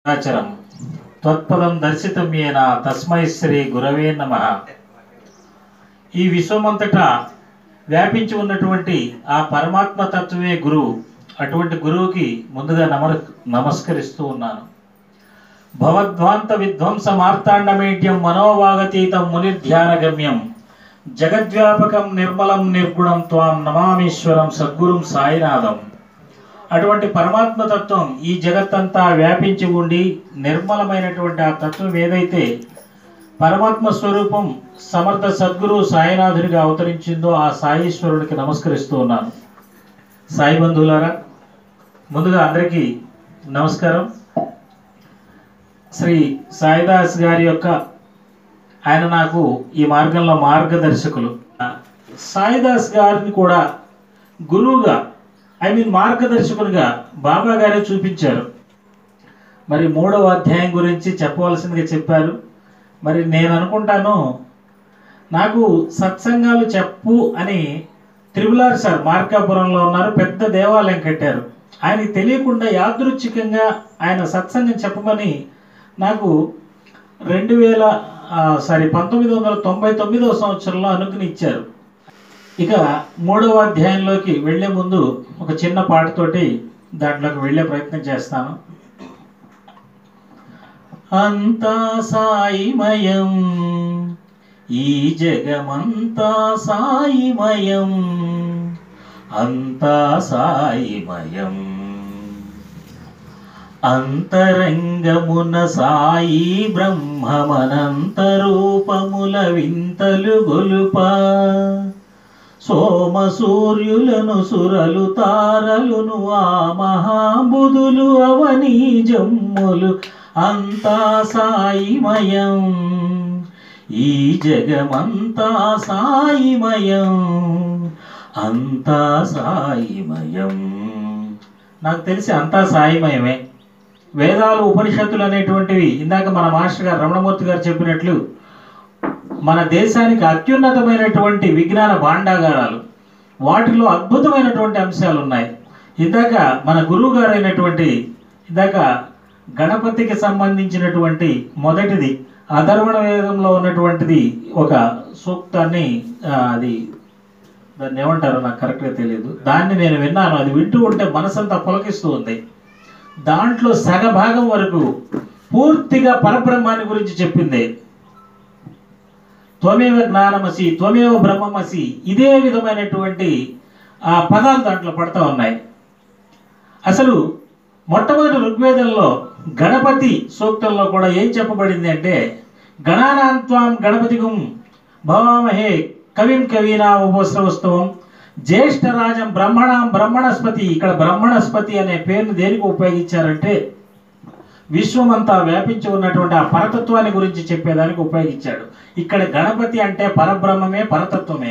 ఆచరం త్వత్పదం దర్శితం ఏన తస్మై శ్రీ గురవే నమ ఈ విశ్వమంతటా వ్యాపించి ఉన్నటువంటి ఆ పరమాత్మ తత్వమే గురువు అటువంటి గురువుకి ముందుగా నమ నమస్కరిస్తూ ఉన్నాను భవద్వాంత విధ్వంస మార్తాండమేడ్యం మనోవాగతీతం మునిర్ధ్యాన గమ్యం జగద్వ్యాపకం నిర్మలం నిర్గుణం త్వాం నమామీశ్వరం సద్గురుం సాయినాథం అటువంటి పరమాత్మ తత్వం ఈ జగత్తంతా వ్యాపించి ఉండి నిర్మలమైనటువంటి ఆ తత్వం ఏదైతే పరమాత్మ స్వరూపం సమర్థ సద్గురు సాయినాథుడిగా అవతరించిందో ఆ సాయీశ్వరుడికి నమస్కరిస్తూ ఉన్నాను సాయి బంధువులారా ముందుగా అందరికీ నమస్కారం శ్రీ సాయిదాస్ గారి యొక్క ఆయన నాకు ఈ మార్గంలో మార్గదర్శకులు సాయిదాస్ గారిని కూడా గురువుగా ఐ మీన్ మార్గదర్శకునిగా బాబా గారే చూపించారు మరి మూడవ అధ్యాయం గురించి చెప్పవలసిందిగా చెప్పారు మరి నేను అనుకుంటాను నాకు సత్సంగాలు చెప్పు అని త్రిపులార్ సార్ మార్కాపురంలో ఉన్నారు పెద్ద దేవాలయం కట్టారు ఆయనకి తెలియకుండా యాదృచ్ఛికంగా ఆయన సత్సంగం చెప్పమని నాకు రెండు వేల సారీ పంతొమ్మిది వందల తొంభై తొమ్మిదవ సంవత్సరంలో అనుకుని ఇచ్చారు ఇక మూడవ అధ్యాయంలోకి వెళ్ళే ముందు ఒక చిన్న పాటతోటి దాంట్లోకి వెళ్ళే ప్రయత్నం చేస్తాను అంతా సాయిమయం ఈ జగమంతా సాయిమయం అంతా సాయిమయం అంతరంగమున సాయి బ్రహ్మమనంత రూపముల వింతలు గొలుప సోమ సూర్యులను సురలు తారలును ఆ మహాబుధులు అవని జమ్ములు అంతా సాయిమయం ఈ జగమంతా సాయిమయం అంతా సాయిమయం నాకు తెలిసి అంతా సాయిమయమే వేదాలు ఉపనిషత్తులు అనేటువంటివి ఇందాక మన మాస్టర్ గారు రమణమూర్తి గారు చెప్పినట్లు మన దేశానికి అత్యున్నతమైనటువంటి విజ్ఞాన భాండాగారాలు వాటిలో అద్భుతమైనటువంటి అంశాలు ఉన్నాయి ఇందాక మన గురువు గారు అయినటువంటి ఇందాక గణపతికి సంబంధించినటువంటి మొదటిది అధర్వణ వేదంలో ఉన్నటువంటిది ఒక సూక్తాన్ని ఆ, అది దాన్ని ఏమంటారో నాకు కరెక్ట్గా తెలియదు దాన్ని నేను విన్నాను అది వింటూ ఉంటే మనసంతా పులకిస్తూ ఉంది దాంట్లో సగభాగం వరకు పూర్తిగా పరబ్రహ్మాన్ని గురించి చెప్పింది త్వమేవ జ్ఞానమసి త్వమేవ బ్రహ్మమసి ఇదే విధమైనటువంటి ఆ పదాలు దాంట్లో పడతా ఉన్నాయి అసలు మొట్టమొదటి ఋగ్వేదంలో గణపతి సూక్తంలో కూడా ఏం చెప్పబడింది అంటే గణానాంత్వాం గణపతిగుం భవామహే కవిం కవీనా ఉపస్రవస్తవం జ్యేష్ఠరాజం బ్రహ్మణాం బ్రహ్మణస్పతి ఇక్కడ బ్రహ్మణస్పతి అనే పేరును దేనికి ఉపయోగించారంటే విశ్వమంతా వ్యాపించి ఉన్నటువంటి ఆ పరతత్వాన్ని గురించి చెప్పేదానికి ఉపయోగించాడు ఇక్కడ గణపతి అంటే పరబ్రహ్మమే పరతత్వమే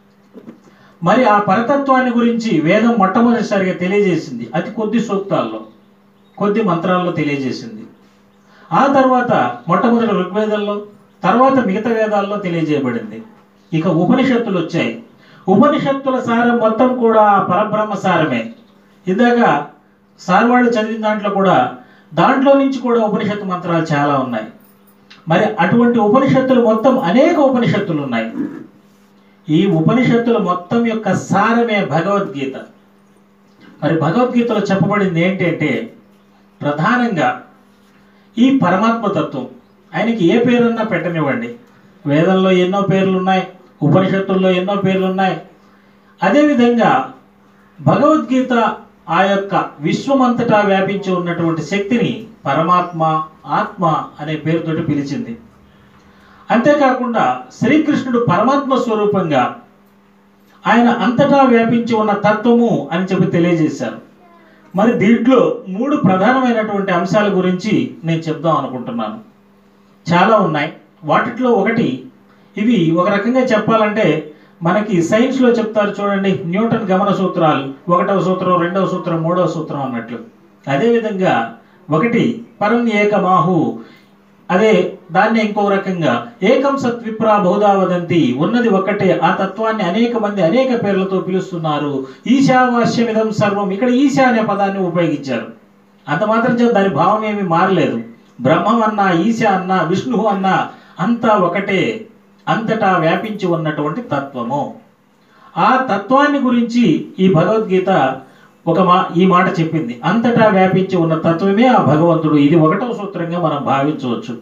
మరి ఆ పరతత్వాన్ని గురించి వేదం మొట్టమొదటిసారిగా తెలియజేసింది అతి కొద్ది సూక్తాల్లో కొద్ది మంత్రాల్లో తెలియజేసింది ఆ తర్వాత మొట్టమొదటి ఋగ్వేదంలో తర్వాత మిగతా వేదాల్లో తెలియజేయబడింది ఇక ఉపనిషత్తులు వచ్చాయి ఉపనిషత్తుల సారం మొత్తం కూడా ఆ పరబ్రహ్మ సారమే ఇందాక సార్ వాళ్ళు చదివిన దాంట్లో కూడా దాంట్లో నుంచి కూడా ఉపనిషత్తు మంత్రాలు చాలా ఉన్నాయి మరి అటువంటి ఉపనిషత్తులు మొత్తం అనేక ఉపనిషత్తులు ఉన్నాయి ఈ ఉపనిషత్తుల మొత్తం యొక్క సారమే భగవద్గీత మరి భగవద్గీతలో చెప్పబడింది ఏంటంటే ప్రధానంగా ఈ పరమాత్మ తత్వం ఆయనకి ఏ పేరున్నా పెట్టనివ్వండి వేదంలో ఎన్నో పేర్లు ఉన్నాయి ఉపనిషత్తుల్లో ఎన్నో పేర్లు ఉన్నాయి అదేవిధంగా భగవద్గీత ఆ యొక్క విశ్వమంతటా వ్యాపించి ఉన్నటువంటి శక్తిని పరమాత్మ ఆత్మ అనే పేరుతోటి పిలిచింది అంతేకాకుండా శ్రీకృష్ణుడు పరమాత్మ స్వరూపంగా ఆయన అంతటా వ్యాపించి ఉన్న తత్వము అని చెప్పి తెలియజేశారు మరి దీంట్లో మూడు ప్రధానమైనటువంటి అంశాల గురించి నేను చెప్దాం అనుకుంటున్నాను చాలా ఉన్నాయి వాటిలో ఒకటి ఇవి ఒక రకంగా చెప్పాలంటే మనకి సైన్స్లో చెప్తారు చూడండి న్యూటన్ గమన సూత్రాలు ఒకటవ సూత్రం రెండవ సూత్రం మూడవ సూత్రం అన్నట్లు అదేవిధంగా ఒకటి పరం ఏకమాహు అదే దాన్ని ఇంకో రకంగా ఏకం సత్ విప్రా బహుదా వదంతి ఉన్నది ఒక్కటే ఆ తత్వాన్ని అనేక మంది అనేక పేర్లతో పిలుస్తున్నారు ఈశావాస్యమిదం సర్వం ఇక్కడ ఈశా అనే పదాన్ని ఉపయోగించారు అంత మాత్రం చేత దాని భావం ఏమీ మారలేదు బ్రహ్మం అన్నా ఈశ అన్నా విష్ణువు అన్నా అంతా ఒకటే అంతటా వ్యాపించి ఉన్నటువంటి తత్వము ఆ తత్వాన్ని గురించి ఈ భగవద్గీత ఒక మా ఈ మాట చెప్పింది అంతటా వ్యాపించి ఉన్న తత్వమే ఆ భగవంతుడు ఇది ఒకటవ సూత్రంగా మనం భావించవచ్చు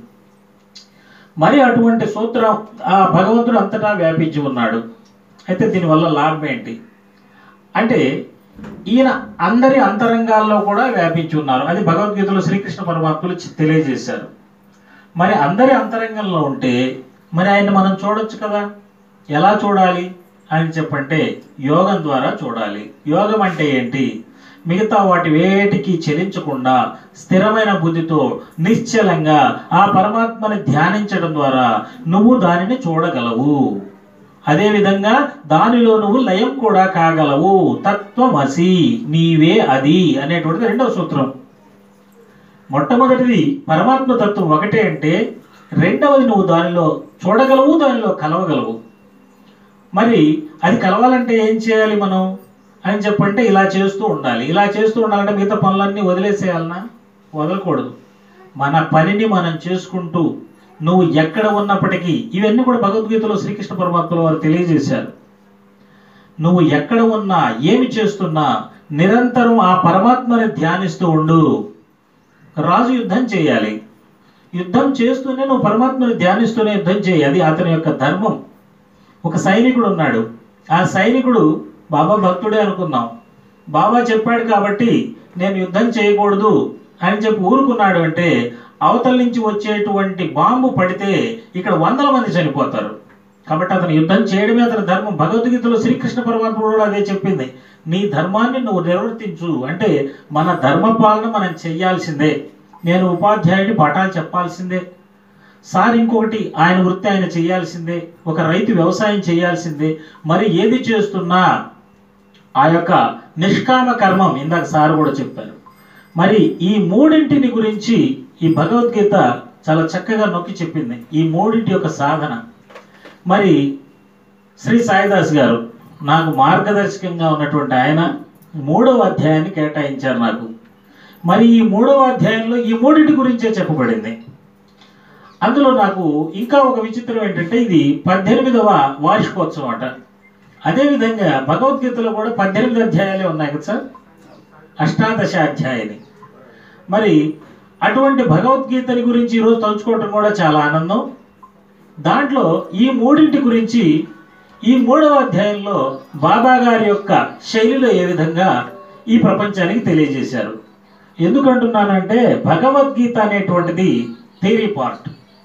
మరి అటువంటి సూత్రం ఆ భగవంతుడు అంతటా వ్యాపించి ఉన్నాడు అయితే దీనివల్ల లాభం ఏంటి అంటే ఈయన అందరి అంతరంగాల్లో కూడా వ్యాపించి ఉన్నారు అది భగవద్గీతలో శ్రీకృష్ణ పరమాత్మలు చి- తెలియజేశారు మరి అందరి అంతరంగంలో ఉంటే మరి ఆయన మనం చూడొచ్చు కదా ఎలా చూడాలి అని చెప్పంటే యోగం ద్వారా చూడాలి యోగం అంటే ఏంటి మిగతా వాటి వేటికి చెలించకుండా స్థిరమైన బుద్ధితో నిశ్చలంగా ఆ పరమాత్మని ధ్యానించడం ద్వారా నువ్వు దానిని చూడగలవు అదేవిధంగా దానిలో నువ్వు లయం కూడా కాగలవు తత్వమసి నీవే అది అనేటువంటిది రెండవ సూత్రం మొట్టమొదటిది పరమాత్మ తత్వం ఒకటే అంటే రెండవది నువ్వు దానిలో చూడగలవు దానిలో కలవగలవు మరి అది కలవాలంటే ఏం చేయాలి మనం అని చెప్పంటే ఇలా చేస్తూ ఉండాలి ఇలా చేస్తూ ఉండాలంటే మిగతా పనులన్నీ వదిలేసేయాలనా వదలకూడదు మన పనిని మనం చేసుకుంటూ నువ్వు ఎక్కడ ఉన్నప్పటికీ ఇవన్నీ కూడా భగవద్గీతలో శ్రీకృష్ణ పరమాత్మల వారు తెలియజేశారు నువ్వు ఎక్కడ ఉన్నా ఏమి చేస్తున్నా నిరంతరం ఆ పరమాత్మని ధ్యానిస్తూ ఉండు రాజు యుద్ధం చేయాలి యుద్ధం చేస్తూనే నువ్వు పరమాత్మని ధ్యానిస్తూనే యుద్ధం చేయి అది అతని యొక్క ధర్మం ఒక సైనికుడు ఉన్నాడు ఆ సైనికుడు బాబా భక్తుడే అనుకున్నాం బాబా చెప్పాడు కాబట్టి నేను యుద్ధం చేయకూడదు అని చెప్పి ఊరుకున్నాడు అంటే అవతల నుంచి వచ్చేటువంటి బాంబు పడితే ఇక్కడ వందల మంది చనిపోతారు కాబట్టి అతను యుద్ధం చేయడమే అతని ధర్మం భగవద్గీతలో శ్రీకృష్ణ పరమాత్మ కూడా అదే చెప్పింది నీ ధర్మాన్ని నువ్వు నిర్వర్తించు అంటే మన ధర్మ పాలన మనం చెయ్యాల్సిందే నేను ఉపాధ్యాయుడి పాఠాలు చెప్పాల్సిందే సార్ ఇంకొకటి ఆయన వృత్తి ఆయన చేయాల్సిందే ఒక రైతు వ్యవసాయం చేయాల్సిందే మరి ఏది చేస్తున్నా ఆ యొక్క నిష్కామ కర్మం ఇందాక సార్ కూడా చెప్పారు మరి ఈ మూడింటిని గురించి ఈ భగవద్గీత చాలా చక్కగా నొక్కి చెప్పింది ఈ మూడింటి యొక్క సాధన మరి శ్రీ సాయిదాస్ గారు నాకు మార్గదర్శకంగా ఉన్నటువంటి ఆయన మూడవ అధ్యాయాన్ని కేటాయించారు నాకు మరి ఈ మూడవ అధ్యాయంలో ఈ మూడింటి గురించే చెప్పబడింది అందులో నాకు ఇంకా ఒక విచిత్రం ఏంటంటే ఇది పద్దెనిమిదవ వార్షికోత్సవం అట అదేవిధంగా భగవద్గీతలో కూడా పద్దెనిమిది అధ్యాయాలే ఉన్నాయి కదా సార్ అష్టాదశ అధ్యాయాన్ని మరి అటువంటి భగవద్గీతని గురించి ఈరోజు తలుచుకోవటం కూడా చాలా ఆనందం దాంట్లో ఈ మూడింటి గురించి ఈ మూడవ అధ్యాయంలో బాబా గారి యొక్క శైలిలో ఏ విధంగా ఈ ప్రపంచానికి తెలియజేశారు ఎందుకంటున్నానంటే భగవద్గీత అనేటువంటిది థీరీ పార్ట్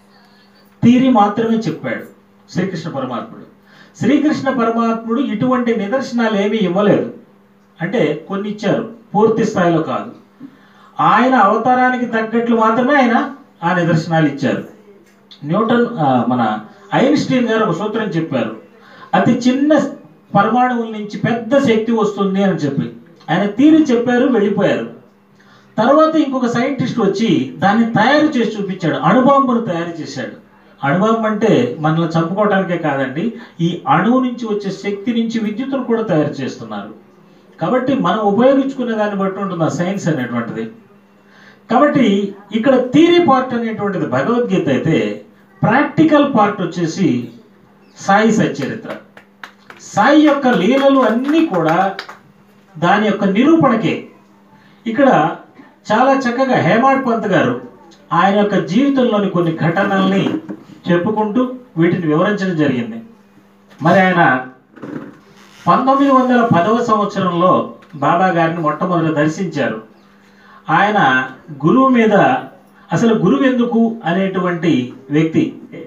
థీరీ మాత్రమే చెప్పాడు శ్రీకృష్ణ పరమాత్ముడు శ్రీకృష్ణ పరమాత్ముడు ఇటువంటి నిదర్శనాలు ఏమీ ఇవ్వలేదు అంటే కొన్ని ఇచ్చారు పూర్తి స్థాయిలో కాదు ఆయన అవతారానికి తగ్గట్లు మాత్రమే ఆయన ఆ నిదర్శనాలు ఇచ్చారు న్యూటన్ ఆ, మన ఐన్స్టీన్ గారు ఒక సూత్రం చెప్పారు అతి చిన్న పరమాణువుల నుంచి పెద్ద శక్తి వస్తుంది అని చెప్పి ఆయన తీరి చెప్పారు వెళ్ళిపోయారు తర్వాత ఇంకొక సైంటిస్ట్ వచ్చి దాన్ని తయారు చేసి చూపించాడు అణుబాంబును తయారు చేశాడు అణుబాంబు అంటే మనల్ని చంపుకోవడానికే కాదండి ఈ అణువు నుంచి వచ్చే శక్తి నుంచి విద్యుత్తును కూడా తయారు చేస్తున్నారు కాబట్టి మనం ఉపయోగించుకునే దాన్ని బట్టి ఉంటుంది ఆ సైన్స్ అనేటువంటిది కాబట్టి ఇక్కడ థీరీ పార్ట్ అనేటువంటిది భగవద్గీత అయితే ప్రాక్టికల్ పార్ట్ వచ్చేసి సాయి సచ్చరిత్ర సాయి యొక్క లీలలు అన్నీ కూడా దాని యొక్క నిరూపణకే ఇక్కడ చాలా చక్కగా హేమాడ్ పంత్ గారు ఆయన యొక్క జీవితంలోని కొన్ని ఘటనల్ని చెప్పుకుంటూ వీటిని వివరించడం జరిగింది మరి ఆయన పంతొమ్మిది వందల పదవ సంవత్సరంలో బాబా గారిని మొట్టమొదట దర్శించారు ఆయన గురువు మీద అసలు గురువు ఎందుకు అనేటువంటి వ్యక్తి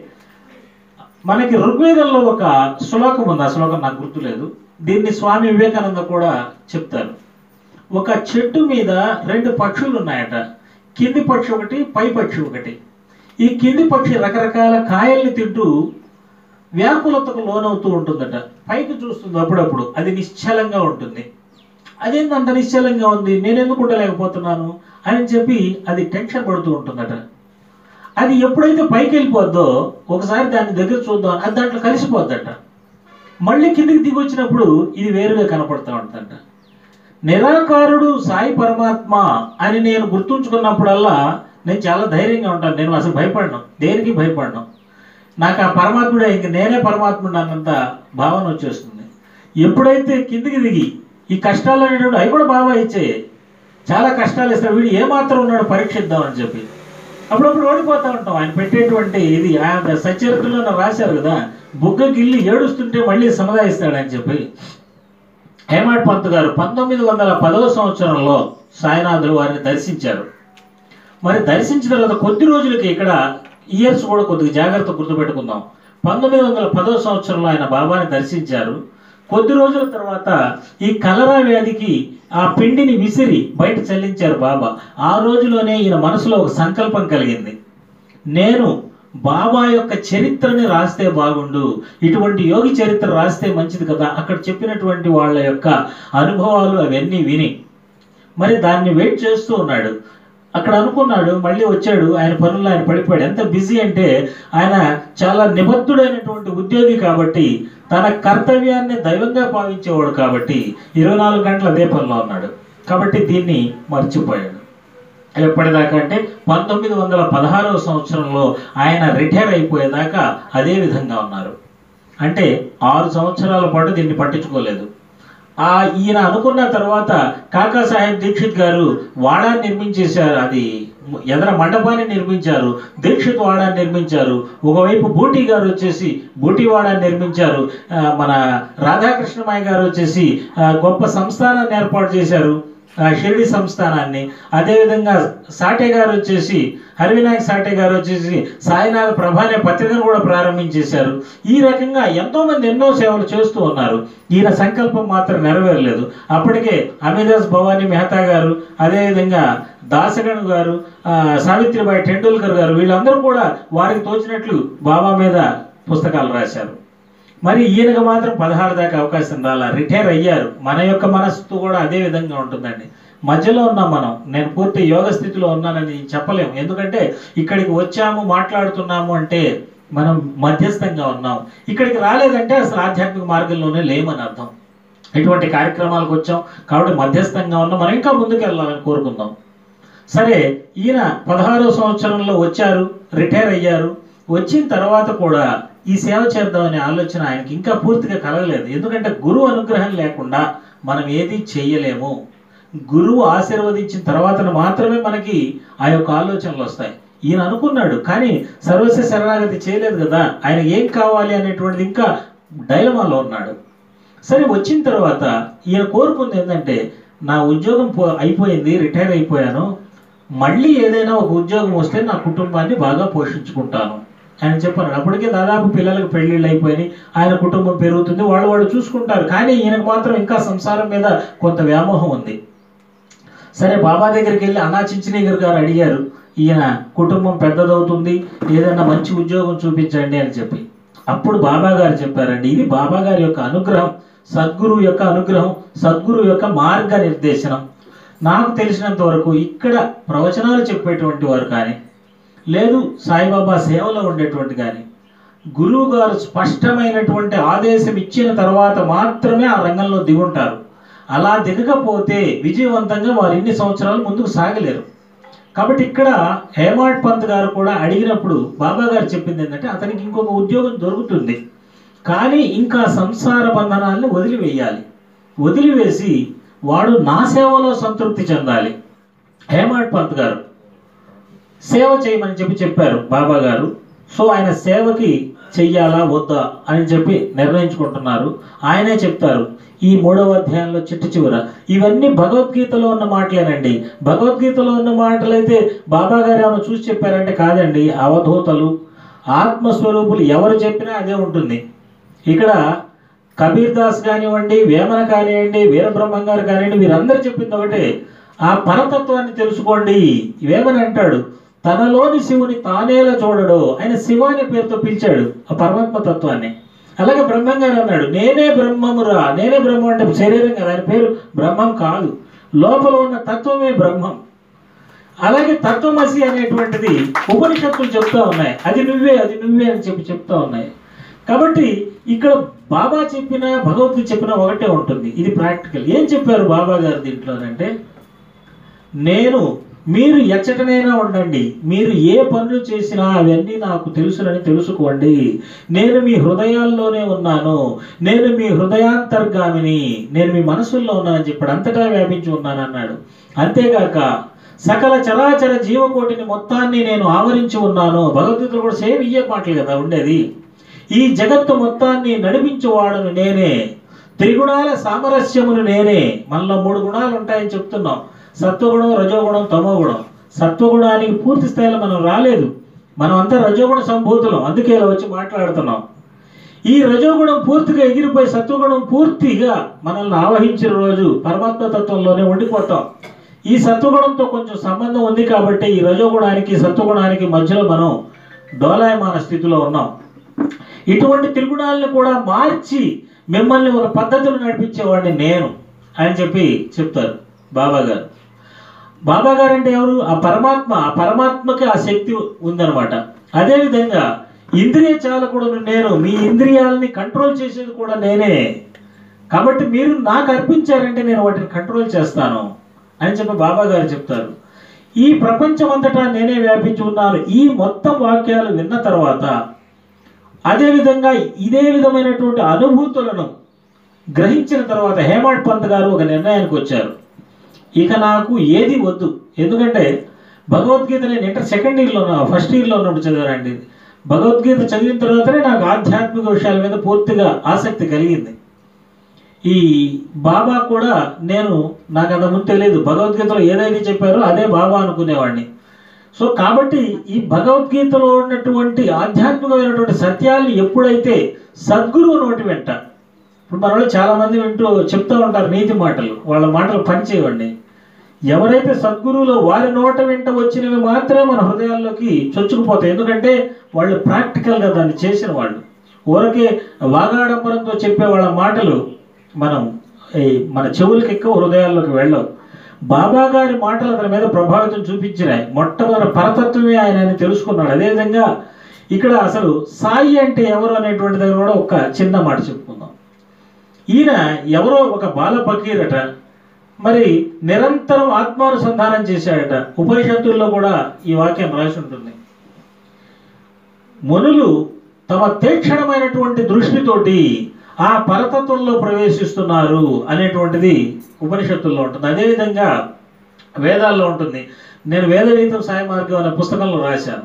మనకి ఋగ్వేదంలో ఒక శ్లోకం ఉంది ఆ శ్లోకం నాకు గుర్తులేదు దీన్ని స్వామి వివేకానంద కూడా చెప్తారు ఒక చెట్టు మీద రెండు పక్షులు ఉన్నాయట కింది పక్షి ఒకటి పై పక్షి ఒకటి ఈ కింది పక్షి రకరకాల కాయల్ని తింటూ వ్యాకులతకు లోనవుతూ ఉంటుందట పైకి చూస్తుంది అప్పుడప్పుడు అది నిశ్చలంగా ఉంటుంది అదేంటి అంత నిశ్చలంగా ఉంది నేను ఎందుకు ఉండలేకపోతున్నాను అని చెప్పి అది టెన్షన్ పడుతూ ఉంటుందట అది ఎప్పుడైతే పైకి వెళ్ళిపోద్దో ఒకసారి దాని దగ్గర చూద్దాం అది దాంట్లో కలిసిపోద్దట మళ్ళీ కిందికి దిగి వచ్చినప్పుడు ఇది వేరుగా కనపడుతూ ఉంటుందంట నిరాకారుడు సాయి పరమాత్మ అని నేను గుర్తుంచుకున్నప్పుడల్లా నేను చాలా ధైర్యంగా ఉంటాను నేను అసలు భయపడను దేనికి భయపడను నాకు ఆ పరమాత్ముడే ఇంక నేనే పరమాత్ముడు అన్నంత భావన వచ్చేస్తుంది ఎప్పుడైతే కిందికి దిగి ఈ కష్టాలు అనేటువంటి అవి కూడా బాగా ఇచ్చాయి చాలా కష్టాలు ఇస్తాడు వీడు ఏమాత్రం ఉన్నాడు పరీక్షిద్దామని చెప్పి అప్పుడప్పుడు ఓడిపోతూ ఉంటాం ఆయన పెట్టేటువంటి ఇది ఆయన సచరిత్రలో రాశారు కదా బుగ్గ గిల్లి ఏడుస్తుంటే మళ్ళీ సముదాయిస్తాడని చెప్పి హేమాడ్ పంత్ గారు పంతొమ్మిది వందల పదవ సంవత్సరంలో సాయినాథులు వారిని దర్శించారు మరి దర్శించిన తర్వాత కొద్ది రోజులకి ఇక్కడ ఇయర్స్ కూడా కొద్దిగా జాగ్రత్త గుర్తుపెట్టుకుందాం పంతొమ్మిది వందల పదవ సంవత్సరంలో ఆయన బాబాని దర్శించారు కొద్ది రోజుల తర్వాత ఈ కలరా వ్యాధికి ఆ పిండిని విసిరి బయట చల్లించారు బాబా ఆ రోజులోనే ఈయన మనసులో ఒక సంకల్పం కలిగింది నేను బాబా యొక్క చరిత్రని రాస్తే బాగుండు ఇటువంటి యోగి చరిత్ర రాస్తే మంచిది కదా అక్కడ చెప్పినటువంటి వాళ్ళ యొక్క అనుభవాలు అవన్నీ విని మరి దాన్ని వెయిట్ చేస్తూ ఉన్నాడు అక్కడ అనుకున్నాడు మళ్ళీ వచ్చాడు ఆయన పనుల్లో ఆయన పడిపోయాడు ఎంత బిజీ అంటే ఆయన చాలా నిబద్ధుడైనటువంటి ఉద్యోగి కాబట్టి తన కర్తవ్యాన్ని దైవంగా భావించేవాడు కాబట్టి ఇరవై నాలుగు గంటలు అదే పనిలో ఉన్నాడు కాబట్టి దీన్ని మర్చిపోయాడు ఎప్పటిదాకా అంటే పంతొమ్మిది వందల పదహారవ సంవత్సరంలో ఆయన రిటైర్ అయిపోయేదాకా అదే విధంగా ఉన్నారు అంటే ఆరు సంవత్సరాల పాటు దీన్ని పట్టించుకోలేదు ఆ ఈయన అనుకున్న తర్వాత కాకా సాహెబ్ దీక్షిత్ గారు వాడాన్ని నిర్మించేశారు అది ఎదర మండపాన్ని నిర్మించారు దీక్షిత్ వాడాన్ని నిర్మించారు ఒకవైపు బూటీ గారు వచ్చేసి బూటీ వాడాన్ని నిర్మించారు ఆ, మన రాధాకృష్ణమాయ గారు వచ్చేసి ఆ, గొప్ప సంస్థానాన్ని ఏర్పాటు చేశారు ఆ, షిరిడి సంస్థానాన్ని అదేవిధంగా సాటే గారు వచ్చేసి హరివినాయక్ సాటే గారు వచ్చేసి సాయినాథ్ ప్రభ అనే పత్రికను కూడా ప్రారంభించేశారు ఈ రకంగా ఎంతో మంది ఎన్నో సేవలు చేస్తూ ఉన్నారు ఈయన సంకల్పం మాత్రం నెరవేరలేదు అప్పటికే అమిదాస్ భవానీ మెహతా గారు అదేవిధంగా దాసగణ్ గారు ఆ, సావిత్రిబాయి టెండూల్కర్ గారు వీళ్ళందరూ కూడా వారికి తోచినట్లు బాబా మీద పుస్తకాలు రాశారు మరి ఈయనకు మాత్రం పదహారు దాకా అవకాశం రాలా రిటైర్ అయ్యారు మన యొక్క మనస్సు కూడా అదే విధంగా ఉంటుందండి మధ్యలో ఉన్నాం మనం నేను పూర్తి యోగ స్థితిలో ఉన్నానని చెప్పలేము ఎందుకంటే ఇక్కడికి వచ్చాము మాట్లాడుతున్నాము అంటే మనం మధ్యస్థంగా ఉన్నాం ఇక్కడికి రాలేదంటే అసలు ఆధ్యాత్మిక మార్గంలోనే లేమని అర్థం ఇటువంటి కార్యక్రమాలకు వచ్చాం కాబట్టి మధ్యస్థంగా ఉన్నాం మనం ఇంకా ముందుకు వెళ్ళాలని కోరుకుందాం సరే ఈయన పదహారో సంవత్సరంలో వచ్చారు రిటైర్ అయ్యారు వచ్చిన తర్వాత కూడా ఈ సేవ చేద్దామనే ఆలోచన ఆయనకి ఇంకా పూర్తిగా కలగలేదు ఎందుకంటే గురువు అనుగ్రహం లేకుండా మనం ఏది చెయ్యలేము గురువు ఆశీర్వదించిన తర్వాత మాత్రమే మనకి ఆ యొక్క ఆలోచనలు వస్తాయి ఈయన అనుకున్నాడు కానీ సర్వస్వ శరణాగతి చేయలేదు కదా ఆయన ఏం కావాలి అనేటువంటిది ఇంకా డైలమాలో ఉన్నాడు సరే వచ్చిన తర్వాత ఈయన కోరుకుంది ఏంటంటే నా ఉద్యోగం పో అయిపోయింది రిటైర్ అయిపోయాను మళ్ళీ ఏదైనా ఒక ఉద్యోగం వస్తే నా కుటుంబాన్ని బాగా పోషించుకుంటాను ఆయన చెప్పారు అప్పటికే దాదాపు పిల్లలకు పెళ్ళిళ్ళు అయిపోయినాయి ఆయన కుటుంబం పెరుగుతుంది వాళ్ళు వాళ్ళు చూసుకుంటారు కానీ ఈయనకు మాత్రం ఇంకా సంసారం మీద కొంత వ్యామోహం ఉంది సరే బాబా దగ్గరికి వెళ్ళి అన్నా చించినీగర్ గారు అడిగారు ఈయన కుటుంబం పెద్దదవుతుంది ఏదైనా మంచి ఉద్యోగం చూపించండి అని చెప్పి అప్పుడు బాబా గారు చెప్పారండి ఇది బాబా గారి యొక్క అనుగ్రహం సద్గురు యొక్క అనుగ్రహం సద్గురు యొక్క మార్గ నిర్దేశనం నాకు తెలిసినంత వరకు ఇక్కడ ప్రవచనాలు చెప్పేటువంటి వారు కానీ లేదు సాయిబాబా సేవలో ఉండేటువంటి కానీ గురువు గారు స్పష్టమైనటువంటి ఆదేశం ఇచ్చిన తర్వాత మాత్రమే ఆ రంగంలో దిగుంటారు అలా దిగకపోతే విజయవంతంగా వారు ఇన్ని సంవత్సరాలు ముందుకు సాగలేరు కాబట్టి ఇక్కడ హేమాడ్ పంత్ గారు కూడా అడిగినప్పుడు బాబా గారు చెప్పింది ఏంటంటే అతనికి ఇంకొక ఉద్యోగం దొరుకుతుంది కానీ ఇంకా సంసార బంధనాలను వదిలివేయాలి వదిలివేసి వాడు నా సేవలో సంతృప్తి చెందాలి హేమాడ్ పంత్ గారు సేవ చేయమని చెప్పి చెప్పారు బాబా గారు సో ఆయన సేవకి చెయ్యాలా వద్దా అని చెప్పి నిర్ణయించుకుంటున్నారు ఆయనే చెప్తారు ఈ మూడవ అధ్యాయంలో చిట్ట చివర ఇవన్నీ భగవద్గీతలో ఉన్న మాటలేనండి భగవద్గీతలో ఉన్న మాటలైతే బాబా గారు ఏమైనా చూసి చెప్పారంటే కాదండి అవధూతలు ఆత్మస్వరూపులు ఎవరు చెప్పినా అదే ఉంటుంది ఇక్కడ కబీర్ దాస్ కానివ్వండి వేమన కానివ్వండి వీరబ్రహ్మం గారు కానివ్వండి వీరందరూ చెప్పింది ఒకటే ఆ పరతత్వాన్ని తెలుసుకోండి వేమన అంటాడు తనలోని శివుని తానేలా చూడడు ఆయన శివ అనే పేరుతో పిలిచాడు ఆ పరమాత్మ తత్వాన్ని అలాగే బ్రహ్మం గారు అన్నాడు నేనే బ్రహ్మమురా నేనే బ్రహ్మం అంటే శరీరం కదా ఆయన పేరు బ్రహ్మం కాదు లోపల ఉన్న తత్వమే బ్రహ్మం అలాగే తత్వమసి అనేటువంటిది ఉపనిషత్తులు చెప్తా ఉన్నాయి అది నువ్వే అది నువ్వే అని చెప్పి చెప్తా ఉన్నాయి కాబట్టి ఇక్కడ బాబా చెప్పిన భగవద్గీత చెప్పిన ఒకటే ఉంటుంది ఇది ప్రాక్టికల్ ఏం చెప్పారు బాబా గారు దీంట్లోనంటే నేను మీరు ఎచ్చటనైనా ఉండండి మీరు ఏ పనులు చేసినా అవన్నీ నాకు తెలుసునని తెలుసుకోండి నేను మీ హృదయాల్లోనే ఉన్నాను నేను మీ హృదయాంతర్గామిని నేను మీ మనసుల్లో ఉన్నానని చెప్పాడు అంతటా వ్యాపించి ఉన్నాను అన్నాడు అంతేగాక సకల చరాచర జీవకోటిని మొత్తాన్ని నేను ఆవరించి ఉన్నాను భగవద్గీతలో కూడా సేమ్ ఇయ్యే మాటలు కదా ఉండేది ఈ జగత్తు మొత్తాన్ని నడిపించేవాడును నేనే త్రిగుణాల సామరస్యమును నేనే మనలో మూడు గుణాలు ఉంటాయని చెప్తున్నాం సత్వగుణం రజోగుణం తమోగుణం సత్వగుణానికి పూర్తి స్థాయిలో మనం రాలేదు మనం అంతా రజోగుణ సంభూతులం అందుకే ఇలా వచ్చి మాట్లాడుతున్నాం ఈ రజోగుణం పూర్తిగా ఎగిరిపోయి సత్వగుణం పూర్తిగా మనల్ని ఆవహించిన రోజు పరమాత్మ తత్వంలోనే ఉండిపోతాం ఈ సత్వగుణంతో కొంచెం సంబంధం ఉంది కాబట్టి ఈ రజోగుణానికి సత్వగుణానికి మధ్యలో మనం డోలాయమాన స్థితిలో ఉన్నాం ఇటువంటి త్రిగుణాలను కూడా మార్చి మిమ్మల్ని ఒక పద్ధతిలో నడిపించేవాడిని నేను అని చెప్పి చెప్తారు బాబా గారు బాబా గారు అంటే ఎవరు ఆ పరమాత్మ ఆ పరమాత్మకి ఆ శక్తి ఉందన్నమాట అదేవిధంగా ఇంద్రియ చాలకుడును నేను మీ ఇంద్రియాలని కంట్రోల్ చేసేది కూడా నేనే కాబట్టి మీరు నాకు అర్పించారంటే నేను వాటిని కంట్రోల్ చేస్తాను అని చెప్పి బాబా గారు చెప్తారు ఈ ప్రపంచం అంతటా నేనే వ్యాపించి ఉన్నాను ఈ మొత్తం వాక్యాలు విన్న తర్వాత అదేవిధంగా ఇదే విధమైనటువంటి అనుభూతులను గ్రహించిన తర్వాత హేమంత్ పంత్ గారు ఒక నిర్ణయానికి వచ్చారు ఇక నాకు ఏది వద్దు ఎందుకంటే భగవద్గీత నేను ఇంటర్ సెకండ్ ఇయర్లో ఉన్నా ఫస్ట్ ఇయర్లో ఉన్నప్పుడు చదివానండి భగవద్గీత చదివిన తర్వాతనే నాకు ఆధ్యాత్మిక విషయాల మీద పూర్తిగా ఆసక్తి కలిగింది ఈ బాబా కూడా నేను నాకు అంత ముందు తెలియదు భగవద్గీతలో ఏదైతే చెప్పారో అదే బాబా అనుకునేవాడిని సో కాబట్టి ఈ భగవద్గీతలో ఉన్నటువంటి ఆధ్యాత్మికమైనటువంటి సత్యాల్ని ఎప్పుడైతే సద్గురువు నోటి వెంట ఇప్పుడు మన వాళ్ళు చాలా మంది వింటూ చెప్తూ ఉంటారు నీతి మాటలు వాళ్ళ మాటలు పనిచేయండి ఎవరైతే సద్గురువులో వారి నోట వెంట వచ్చినవి మాత్రమే మన హృదయాల్లోకి చొచ్చుకుపోతాయి ఎందుకంటే వాళ్ళు ప్రాక్టికల్గా దాన్ని చేసిన వాళ్ళు ఊరకే వాగాడంబరంతో చెప్పే వాళ్ళ మాటలు మనం ఈ మన చెవులకి ఎక్కువ హృదయాల్లోకి వెళ్ళవు బాబా గారి మాటలు అతని మీద ప్రభావితం చూపించినాయి మొట్టమొదటి పరతత్వమే ఆయన అని తెలుసుకున్నాడు అదేవిధంగా ఇక్కడ అసలు సాయి అంటే ఎవరు అనేటువంటి దగ్గర కూడా ఒక చిన్న మాట చెప్పుకుందాం ఈయన ఎవరో ఒక బాల ఫకీరట మరి నిరంతరం ఆత్మానుసంధానం చేశాడట ఉపనిషత్తుల్లో కూడా ఈ వాక్యం రాసి ఉంటుంది మునులు తమ తీక్షణమైనటువంటి దృష్టితోటి ఆ పరతత్వంలో ప్రవేశిస్తున్నారు అనేటువంటిది ఉపనిషత్తుల్లో ఉంటుంది అదేవిధంగా వేదాల్లో ఉంటుంది నేను వేదగీతం సాయ మార్గం అనే పుస్తకంలో రాశాను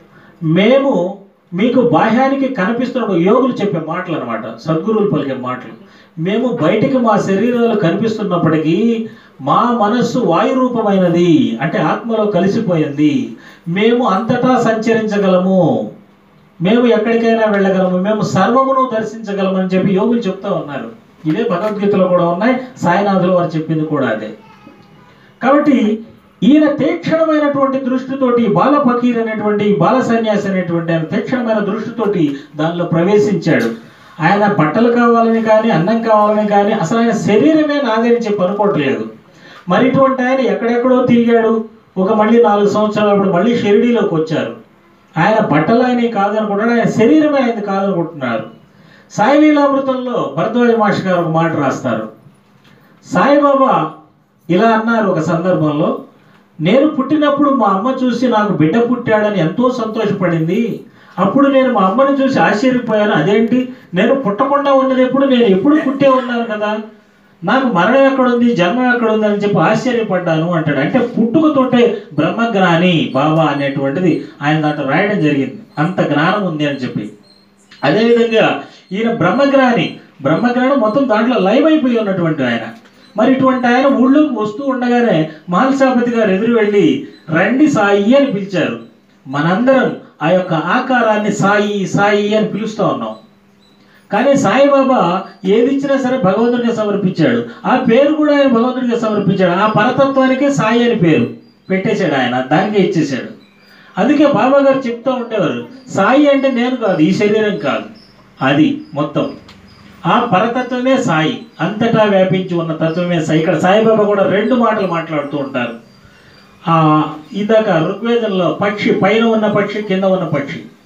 మేము మీకు బాహ్యానికి కనిపిస్తున్న యోగులు చెప్పే మాటలు అనమాట సద్గురువులు పలికే మాటలు మేము బయటికి మా శరీరాలు కనిపిస్తున్నప్పటికీ మా మనస్సు వాయు రూపమైనది అంటే ఆత్మలో కలిసిపోయింది మేము అంతటా సంచరించగలము మేము ఎక్కడికైనా వెళ్ళగలము మేము సర్వమును దర్శించగలము అని చెప్పి యోగులు చెప్తా ఉన్నారు ఇదే భగవద్గీతలో కూడా ఉన్నాయి సాయినాథులు వారు చెప్పింది కూడా అదే కాబట్టి ఈయన తీక్షణమైనటువంటి దృష్టితోటి బాల ఫకీర్ అనేటువంటి బాల సన్యాసి అనేటువంటి ఆయన తీక్షణమైన దృష్టితోటి దానిలో ప్రవేశించాడు ఆయన బట్టలు కావాలని కానీ అన్నం కావాలని కానీ అసలు ఆయన శరీరమే నాదని చెప్పి అనుకోవట్లేదు మరి ఇటువంటి ఆయన ఎక్కడెక్కడో తిరిగాడు ఒక మళ్ళీ నాలుగు సంవత్సరాలు అప్పుడు మళ్ళీ షిరిడీలోకి వచ్చారు ఆయన బట్టలు ఆయన కాదనుకుంటున్నాడు ఆయన శరీరమే ఆయన కాదనుకుంటున్నారు సాయి లీలామృతంలో భరద్వాజ మాష్ గారు ఒక మాట రాస్తారు సాయిబాబా ఇలా అన్నారు ఒక సందర్భంలో నేను పుట్టినప్పుడు మా అమ్మ చూసి నాకు బిడ్డ పుట్టాడని ఎంతో సంతోషపడింది అప్పుడు నేను మా అమ్మని చూసి ఆశ్చర్యపోయాను అదేంటి నేను పుట్టకుండా ఉన్నది ఎప్పుడు నేను ఎప్పుడు పుట్టే ఉన్నాను కదా నాకు మరణం ఎక్కడుంది జన్మ ఎక్కడుంది అని చెప్పి ఆశ్చర్యపడ్డాను అంటాడు అంటే పుట్టుకతోటే బ్రహ్మజ్ఞాని బాబా అనేటువంటిది ఆయన దాంట్లో రాయడం జరిగింది అంత జ్ఞానం ఉంది అని చెప్పి అదేవిధంగా ఈయన బ్రహ్మజ్ఞాని బ్రహ్మజ్ఞానం మొత్తం దాంట్లో లైవ్ అయిపోయి ఉన్నటువంటి ఆయన మరి ఇటువంటి ఆయన ఊళ్ళోకి వస్తూ ఉండగానే మహల్సాపతి గారు ఎదురు వెళ్ళి రండి సాయి అని పిలిచారు మనందరం ఆ యొక్క ఆకారాన్ని సాయి సాయి అని పిలుస్తూ ఉన్నాం కానీ సాయిబాబా ఏది ఇచ్చినా సరే భగవంతుడికి సమర్పించాడు ఆ పేరు కూడా ఆయన భగవంతుడికి సమర్పించాడు ఆ పరతత్వానికే సాయి అని పేరు పెట్టేశాడు ఆయన దానికే ఇచ్చేశాడు అందుకే బాబా గారు చెప్తూ ఉండేవారు సాయి అంటే నేను కాదు ఈ శరీరం కాదు అది మొత్తం ఆ పరతత్వమే సాయి అంతటా వ్యాపించి ఉన్న తత్వమే సాయి ఇక్కడ సాయిబాబా కూడా రెండు మాటలు మాట్లాడుతూ ఉంటారు ఆ ఇందాక ఋగ్వేదంలో పక్షి పైన ఉన్న పక్షి కింద ఉన్న పక్షి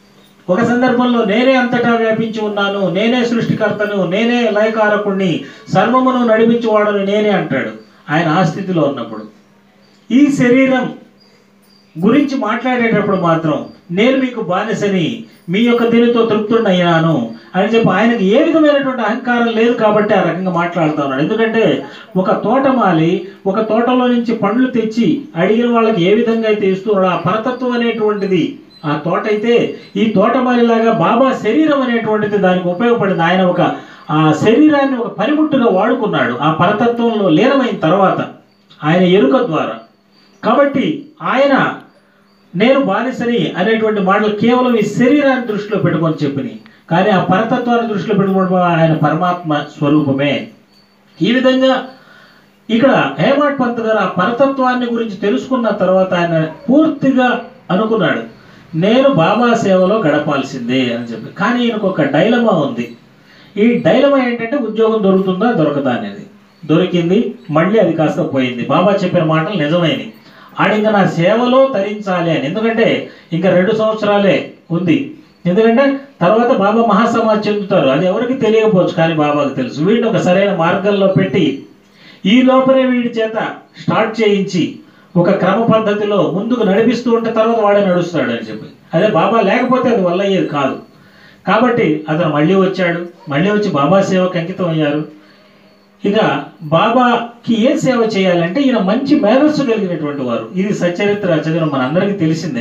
ఒక సందర్భంలో నేనే అంతటా వ్యాపించి ఉన్నాను నేనే సృష్టికర్తను నేనే లయకారకుణ్ణి సర్వమును నడిపించేవాడని నేనే అంటాడు ఆయన ఆ స్థితిలో ఉన్నప్పుడు ఈ శరీరం గురించి మాట్లాడేటప్పుడు మాత్రం నేను మీకు బానిసని మీ యొక్క దీనితో తృప్తుడయ్యాను అని చెప్పి ఆయనకి ఏ విధమైనటువంటి అహంకారం లేదు కాబట్టి ఆ రకంగా మాట్లాడుతూ ఉన్నాడు ఎందుకంటే ఒక తోటమాలి ఒక తోటలో నుంచి పండ్లు తెచ్చి అడిగిన వాళ్ళకి ఏ విధంగా అయితే ఇస్తున్నాడో ఆ పరతత్వం అనేటువంటిది ఆ తోట అయితే ఈ తోటమాలిలాగా బాబా శరీరం అనేటువంటిది దానికి ఉపయోగపడింది ఆయన ఒక ఆ శరీరాన్ని ఒక పనిముట్టుగా వాడుకున్నాడు ఆ పరతత్వంలో లీనమైన తర్వాత ఆయన ఎరుక ద్వారా కాబట్టి ఆయన నేను బానిసని అనేటువంటి మాటలు కేవలం ఈ శరీరాన్ని దృష్టిలో పెట్టుకొని చెప్పినాయి కానీ ఆ పరతత్వాన్ని దృష్టిలో పెట్టుకోవడం ఆయన పరమాత్మ స్వరూపమే ఈ విధంగా ఇక్కడ హేమాడ్ పంత్ గారు ఆ పరతత్వాన్ని గురించి తెలుసుకున్న తర్వాత ఆయన పూర్తిగా అనుకున్నాడు నేను బాబా సేవలో గడపాల్సిందే అని చెప్పి కానీ ఈయనకు ఒక డైలమా ఉంది ఈ డైలమా ఏంటంటే ఉద్యోగం దొరుకుతుందా దొరకదా అనేది దొరికింది మళ్ళీ అది కాస్త పోయింది బాబా చెప్పిన మాటలు నిజమైనవి ఆడ ఇంకా నా సేవలో తరించాలి అని ఎందుకంటే ఇంకా రెండు సంవత్సరాలే ఉంది ఎందుకంటే తర్వాత బాబా మహాసమాజ్ చెందుతారు అది ఎవరికి తెలియకపోవచ్చు కానీ బాబాకు తెలుసు వీడిని ఒక సరైన మార్గంలో పెట్టి ఈ లోపలే వీడి చేత స్టార్ట్ చేయించి ఒక క్రమ పద్ధతిలో ముందుకు నడిపిస్తూ ఉంటే తర్వాత వాడే నడుస్తాడు అని చెప్పి అదే బాబా లేకపోతే అది వల్ల అయ్యేది కాదు కాబట్టి అతను మళ్ళీ వచ్చాడు మళ్ళీ వచ్చి బాబా సేవకు అంకితం అయ్యారు ఇక బాబాకి ఏ సేవ చేయాలంటే ఈయన మంచి మేధస్సు కలిగినటువంటి వారు ఇది సచరిత్ర చదివిన మనందరికీ తెలిసిందే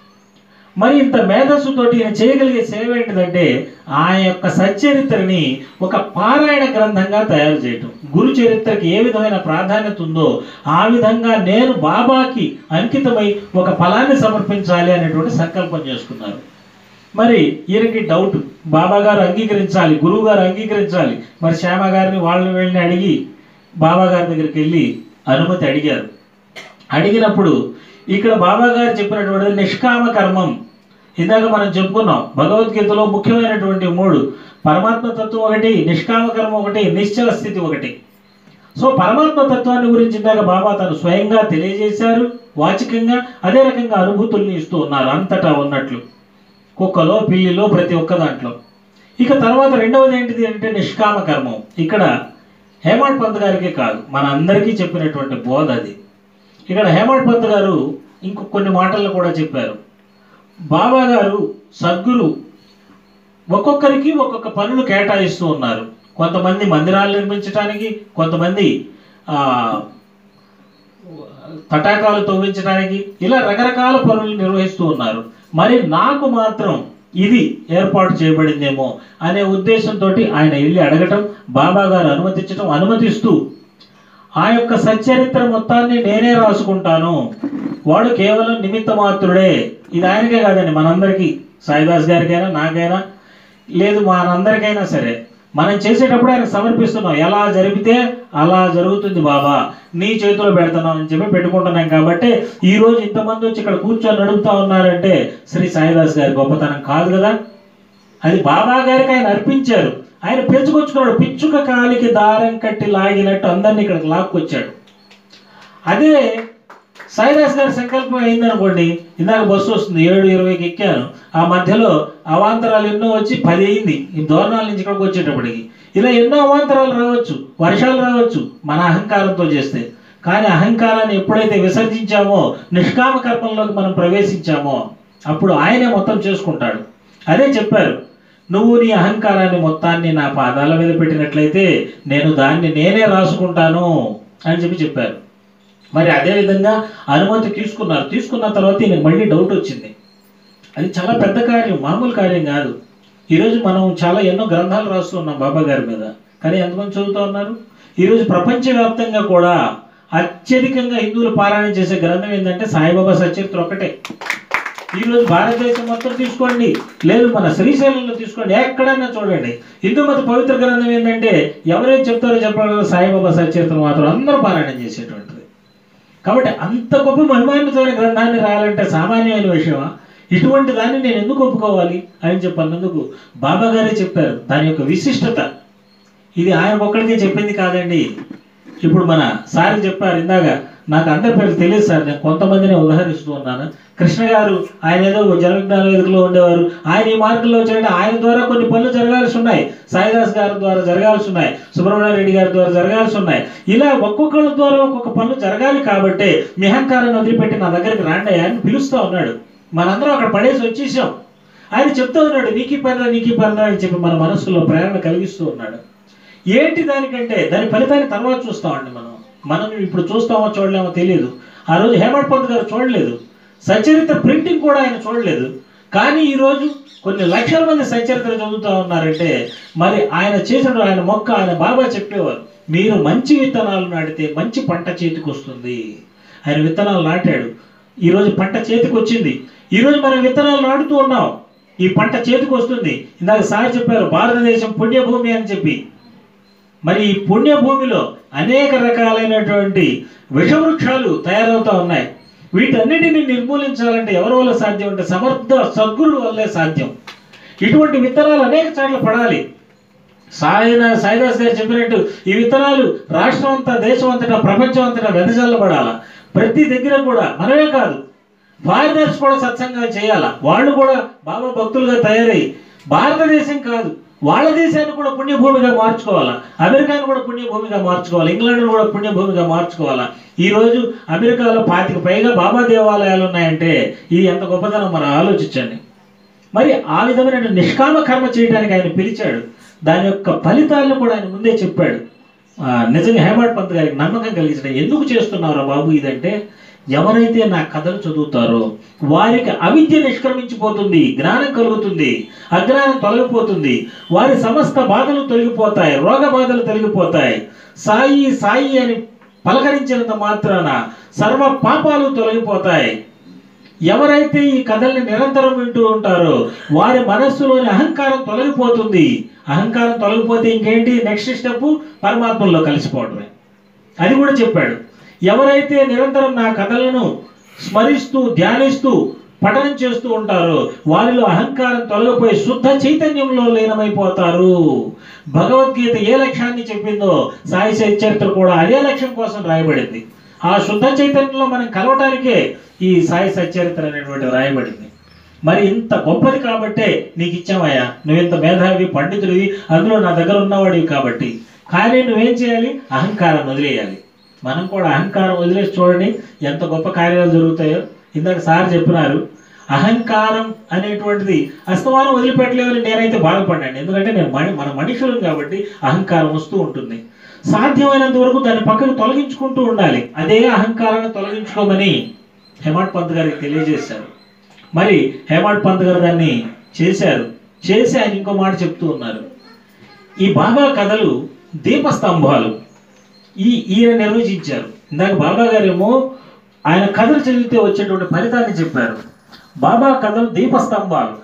మరి ఇంత మేధస్సుతోటి ఈయన చేయగలిగే సేవ ఏంటిదంటే ఆ యొక్క సచ్చరిత్రని ఒక పారాయణ గ్రంథంగా తయారు చేయటం గురు చరిత్రకి ఏ విధమైన ప్రాధాన్యత ఉందో ఆ విధంగా నేను బాబాకి అంకితమై ఒక ఫలాన్ని సమర్పించాలి అనేటువంటి సంకల్పం చేసుకున్నారు మరి ఈయనకి డౌట్ బాబా గారు అంగీకరించాలి గురువు గారు అంగీకరించాలి మరి శ్యామ గారిని వాళ్ళని వీళ్ళని అడిగి బాబా గారి దగ్గరికి వెళ్ళి అనుమతి అడిగారు అడిగినప్పుడు ఇక్కడ బాబా గారు చెప్పినటువంటిది నిష్కామ కర్మం ఇందాక మనం చెప్పుకున్నాం భగవద్గీతలో ముఖ్యమైనటువంటి మూడు పరమాత్మ తత్వం ఒకటి నిష్కామ కర్మ ఒకటి నిశ్చల స్థితి ఒకటి సో పరమాత్మ తత్వాన్ని గురించి ఇందాక బాబా తను స్వయంగా తెలియజేశారు వాచికంగా అదే రకంగా అనుభూతుల్ని ఇస్తూ ఉన్నారు అంతటా ఉన్నట్లు కుక్కలో పిల్లిలో ప్రతి ఒక్క దాంట్లో ఇక తర్వాత రెండవది ఏంటిది అంటే నిష్కామ కర్మం ఇక్కడ హేమంత్ పంత్ గారికే కాదు మన అందరికీ చెప్పినటువంటి బోధ అది ఇక్కడ హేమంత్ పంత్ గారు ఇంకో కొన్ని మాటలు కూడా చెప్పారు బాబా గారు సద్గురు ఒక్కొక్కరికి ఒక్కొక్క పనులు కేటాయిస్తూ ఉన్నారు కొంతమంది మందిరాలు నిర్మించడానికి కొంతమంది ఆ, తటాకాలు తవ్వించడానికి ఇలా రకరకాల పనులు నిర్వహిస్తూ ఉన్నారు మరి నాకు మాత్రం ఇది ఏర్పాటు చేయబడిందేమో అనే ఉద్దేశంతో ఆయన వెళ్ళి అడగటం బాబా గారు అనుమతించటం అనుమతిస్తూ ఆ యొక్క సచ్చరిత్ర మొత్తాన్ని నేనే రాసుకుంటాను వాడు కేవలం నిమిత్త మాత్రుడే ఇది ఆయనకే కాదండి మనందరికీ సాయిదాస్ గారికైనా నాకైనా లేదు మనందరికైనా సరే మనం చేసేటప్పుడు ఆయన సమర్పిస్తున్నాం ఎలా జరిపితే అలా జరుగుతుంది బాబా నీ చేతిలో పెడుతున్నాం అని చెప్పి పెట్టుకుంటున్నాం కాబట్టి ఈ రోజు ఇంతమంది వచ్చి ఇక్కడ కూర్చొని నడుపుతా ఉన్నారంటే శ్రీ సాయిదాస్ గారి గొప్పతనం కాదు కదా అది బాబా గారికి ఆయన అర్పించారు ఆయన పెంచుకొచ్చుకున్నాడు పిచ్చుక కాలికి దారం కట్టి లాగినట్టు అందరినీ ఇక్కడికి లాక్కొచ్చాడు అదే సాయిదాస్ గారి సంకల్పం అయిందనుకోండి ఇందాక బస్సు వస్తుంది ఏడు ఇరవైకి ఎక్కాను ఆ మధ్యలో అవాంతరాలు ఎన్నో వచ్చి పది అయింది ఈ దూరణాల నుంచి ఇక్కడికి వచ్చేటప్పటికి ఇలా ఎన్నో అవాంతరాలు రావచ్చు వర్షాలు రావచ్చు మన అహంకారంతో చేస్తే కానీ అహంకారాన్ని ఎప్పుడైతే విసర్జించామో నిష్కామ కర్మంలోకి మనం ప్రవేశించామో అప్పుడు ఆయనే మొత్తం చేసుకుంటాడు అదే చెప్పారు నువ్వు నీ అహంకారాన్ని మొత్తాన్ని నా పాదాల మీద పెట్టినట్లయితే నేను దాన్ని నేనే రాసుకుంటాను అని చెప్పి చెప్పారు మరి అదే విధంగా అనుమతి తీసుకున్నారు తీసుకున్న తర్వాత ఈయనకు మళ్ళీ డౌట్ వచ్చింది అది చాలా పెద్ద కార్యం మామూలు కార్యం కాదు ఈరోజు మనం చాలా ఎన్నో గ్రంథాలు రాస్తున్నాం బాబా గారి మీద కానీ ఎంతమంది చదువుతూ ఉన్నారు ఈరోజు ప్రపంచవ్యాప్తంగా కూడా అత్యధికంగా హిందువులు పారాయణ చేసే గ్రంథం ఏంటంటే సాయిబాబా సచరిత్ర ఒకటే ఈరోజు భారతదేశం మొత్తం తీసుకోండి లేదు మన శ్రీశైలంలో తీసుకోండి ఎక్కడైనా చూడండి హిందూ మత పవిత్ర గ్రంథం ఏంటంటే ఎవరైతే చెప్తారో చెప్పగలరు సాయిబాబా సచరిత్ర మాత్రం అందరూ పారాయణం చేసేటువంటిది కాబట్టి అంత గొప్ప మహిమాన్వితమైన గ్రంథాన్ని రాయాలంటే సామాన్యమైన విషయమా ఇటువంటి దాన్ని నేను ఎందుకు ఒప్పుకోవాలి అని చెప్పన్నందుకు బాబా గారే చెప్పారు దాని యొక్క విశిష్టత ఇది ఆయన ఒక్కడికే చెప్పింది కాదండి ఇప్పుడు మన సార్ చెప్పారు ఇందాక నాకు అందరి పేర్లు తెలియదు సార్ నేను కొంతమందిని ఉదాహరిస్తూ ఉన్నాను కృష్ణ గారు ఆయన ఏదో జన విజ్ఞాన వేదికలో ఉండేవారు ఆయన ఈ మార్గంలో వచ్చారంటే ఆయన ద్వారా కొన్ని పనులు జరగాల్సి ఉన్నాయి సాయిదాస్ గారి ద్వారా జరగాల్సి ఉన్నాయి సుబ్రహ్మణ్య రెడ్డి గారి ద్వారా జరగాల్సి ఉన్నాయి ఇలా ఒక్కొక్కళ్ళ ద్వారా ఒక్కొక్క పనులు జరగాలి కాబట్టి మీ అహంకారాన్ని వదిలిపెట్టి నా దగ్గరికి రాండి అని పిలుస్తూ ఉన్నాడు మనందరం అక్కడ పడేసి వచ్చేసాం ఆయన చెప్తూ ఉన్నాడు నీకు ఈ పనిరా నీకు ఈ పనిరా అని చెప్పి మన మనసులో ప్రేరణ కలిగిస్తూ ఉన్నాడు ఏంటి దానికంటే దాని ఫలితాన్ని తర్వాత చూస్తామండి మనం మనం ఇప్పుడు చూస్తామో చూడలేమో తెలియదు ఆ రోజు హేమంత్ పంత్ గారు చూడలేదు సచరిత్ర ప్రింటింగ్ కూడా ఆయన చూడలేదు కానీ ఈరోజు కొన్ని లక్షల మంది సచరిత్ర చదువుతూ ఉన్నారంటే మరి ఆయన చేసిన ఆయన మొక్క ఆయన బాబా చెప్పేవారు మీరు మంచి విత్తనాలు నాటితే మంచి పంట చేతికి వస్తుంది ఆయన విత్తనాలు నాటాడు ఈరోజు పంట చేతికి వచ్చింది ఈరోజు మనం విత్తనాలు నాటుతూ ఉన్నాం ఈ పంట చేతికి వస్తుంది ఇందాక సార్ చెప్పారు భారతదేశం పుణ్యభూమి అని చెప్పి మరి ఈ పుణ్యభూమిలో అనేక రకాలైనటువంటి విషవృక్షాలు తయారవుతా ఉన్నాయి వీటన్నిటిని నిర్మూలించాలంటే ఎవరి వల్ల సాధ్యం అంటే సమర్థ సద్గురుల వల్లే సాధ్యం ఇటువంటి విత్తనాలు అనేక చోట్ల పడాలి సాయన సాయిదాస్ గారు చెప్పినట్టు ఈ విత్తనాలు రాష్ట్రం అంతా దేశం అంతటా ప్రపంచం అంతటా వెదజల్లబడాల ప్రతి దగ్గర కూడా మనమే కాదు ఫారినర్స్ కూడా సత్సంగాలు చేయాలా వాళ్ళు కూడా బాబా భక్తులుగా తయారై భారతదేశం కాదు వాళ్ళ దేశాన్ని కూడా పుణ్యభూమిగా మార్చుకోవాలా అమెరికాను కూడా పుణ్యభూమిగా మార్చుకోవాలి ఇంగ్లాండ్ కూడా పుణ్యభూమిగా మార్చుకోవాలా ఈ రోజు అమెరికాలో పాతిక పైగా బాబా దేవాలయాలు ఉన్నాయంటే ఇది ఎంత గొప్పతనం మనం ఆలోచించండి మరి ఆ విధమైన నిష్కామ కర్మ చేయడానికి ఆయన పిలిచాడు దాని యొక్క ఫలితాలను కూడా ఆయన ముందే చెప్పాడు ఆ, నిజంగా హేమంత్ పంత్ గారికి నమ్మకం కలిగించడం ఎందుకు చేస్తున్నారా బాబు ఇదంటే ఎవరైతే నా కథలు చదువుతారో వారికి అవిద్య నిష్క్రమించిపోతుంది జ్ఞానం కలుగుతుంది అజ్ఞానం తొలగిపోతుంది వారి సమస్త బాధలు తొలగిపోతాయి రోగ బాధలు తొలగిపోతాయి సాయి సాయి అని పలకరించినంత మాత్రాన సర్వ పాపాలు తొలగిపోతాయి ఎవరైతే ఈ కథల్ని నిరంతరం వింటూ ఉంటారో వారి మనస్సులోని అహంకారం తొలగిపోతుంది అహంకారం తొలగిపోతే ఇంకేంటి నెక్స్ట్ స్టెప్ పరమాత్మలో కలిసిపోవడమే అది కూడా చెప్పాడు ఎవరైతే నిరంతరం నా కథలను స్మరిస్తూ ధ్యానిస్తూ పఠనం చేస్తూ ఉంటారో వారిలో అహంకారం తొలగిపోయి శుద్ధ చైతన్యంలో లీనమైపోతారు భగవద్గీత ఏ లక్ష్యాన్ని చెప్పిందో సాయి చరిత్ర కూడా అదే లక్ష్యం కోసం రాయబడింది ఆ శుద్ధ చైతన్యంలో మనం కలవటానికే ఈ సాయి సచ్చరిత్ర అనేటువంటి రాయబడింది మరి ఇంత గొప్పది కాబట్టే నీకు ఇచ్చామయ్యా నువ్వు ఇంత మేధావి పండితుడివి అందులో నా దగ్గర ఉన్నవాడివి కాబట్టి కానీ నువ్వేం చేయాలి అహంకారం వదిలేయాలి మనం కూడా అహంకారం వదిలేసి చూడండి ఎంత గొప్ప కార్యాలు జరుగుతాయో ఇందాక సార్ చెప్పినారు అహంకారం అనేటువంటిది అస్తమానం వదిలిపెట్టలేదని నేనైతే బాధపడ్డాను ఎందుకంటే నేను మని మన మనుషులం కాబట్టి అహంకారం వస్తూ ఉంటుంది సాధ్యమైనంత వరకు దాన్ని పక్కకు తొలగించుకుంటూ ఉండాలి అదే అహంకారాన్ని తొలగించుకోమని హేమంత్ పంత్ గారికి తెలియజేశారు మరి హేమంత్ పంత్ గారు దాన్ని చేశారు చేసి ఆయన ఇంకో మాట చెప్తూ ఉన్నారు ఈ బాబా కథలు దీపస్తంభాలు ఈ ఈయన నిర్వచించారు ఇందాక బాబా గారేమో ఆయన కథలు చదివితే వచ్చేటువంటి ఫలితాన్ని చెప్పారు బాబా కథలు దీపస్తంభాలు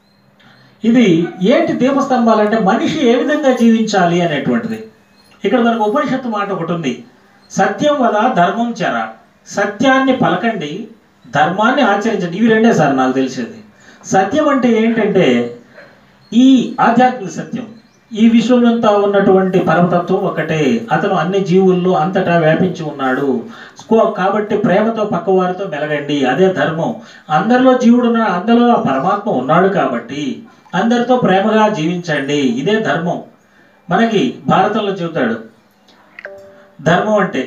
ఇది ఏంటి దీపస్తంభాలు అంటే మనిషి ఏ విధంగా జీవించాలి అనేటువంటిది ఇక్కడ మనకు ఉపనిషత్తు మాట ఒకటి ఉంది సత్యం వద ధర్మం చెర సత్యాన్ని పలకండి ధర్మాన్ని ఆచరించండి ఇవి రెండే సార్ నాకు తెలిసేది సత్యం అంటే ఏంటంటే ఈ ఆధ్యాత్మిక సత్యం ఈ విశ్వమంతా ఉన్నటువంటి పరమతత్వం ఒకటే అతను అన్ని జీవుల్లో అంతటా వ్యాపించి ఉన్నాడు స్కో- కాబట్టి ప్రేమతో పక్కవారితో మెలగండి అదే ధర్మం అందరిలో జీవుడు ఉన్న అందరిలో ఆ పరమాత్మ ఉన్నాడు కాబట్టి అందరితో ప్రేమగా జీవించండి ఇదే ధర్మం మనకి భారతంలో చెబుతాడు ధర్మం అంటే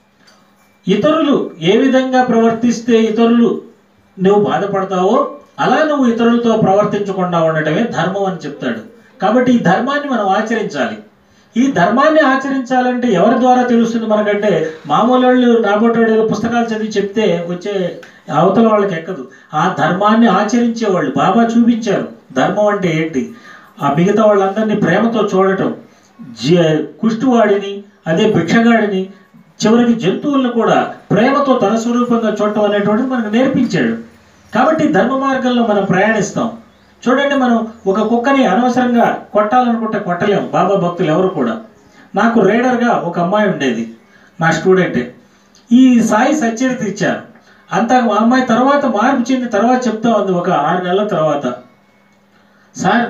ఇతరులు ఏ విధంగా ప్రవర్తిస్తే ఇతరులు నువ్వు బాధపడతావో అలా నువ్వు ఇతరులతో ప్రవర్తించకుండా ఉండటమే ధర్మం అని చెప్తాడు కాబట్టి ఈ ధర్మాన్ని మనం ఆచరించాలి ఈ ధర్మాన్ని ఆచరించాలంటే ఎవరి ద్వారా తెలుస్తుంది మనకంటే మామూలు వాళ్ళు రాబోయేవాడు ఏదో పుస్తకాలు చదివి చెప్తే వచ్చే అవతల వాళ్ళకి ఎక్కదు ఆ ధర్మాన్ని ఆచరించేవాళ్ళు బాబా చూపించారు ధర్మం అంటే ఏంటి ఆ మిగతా వాళ్ళందరినీ ప్రేమతో చూడటం జ కుష్టివాడిని అదే భిక్షగాడిని చివరికి జంతువులను కూడా ప్రేమతో తన స్వరూపంగా చూడటం అనేటువంటిది మనకు నేర్పించాడు కాబట్టి ధర్మ మార్గంలో మనం ప్రయాణిస్తాం చూడండి మనం ఒక కుక్కని అనవసరంగా కొట్టాలనుకుంటే కొట్టలేము బాబా భక్తులు ఎవరు కూడా నాకు రేడర్గా ఒక అమ్మాయి ఉండేది నా స్టూడెంటే ఈ సాయి సచ్చరిత ఇచ్చారు అంత ఆ అమ్మాయి తర్వాత మార్పు చెంది తర్వాత చెప్తా ఉంది ఒక ఆరు నెలల తర్వాత సార్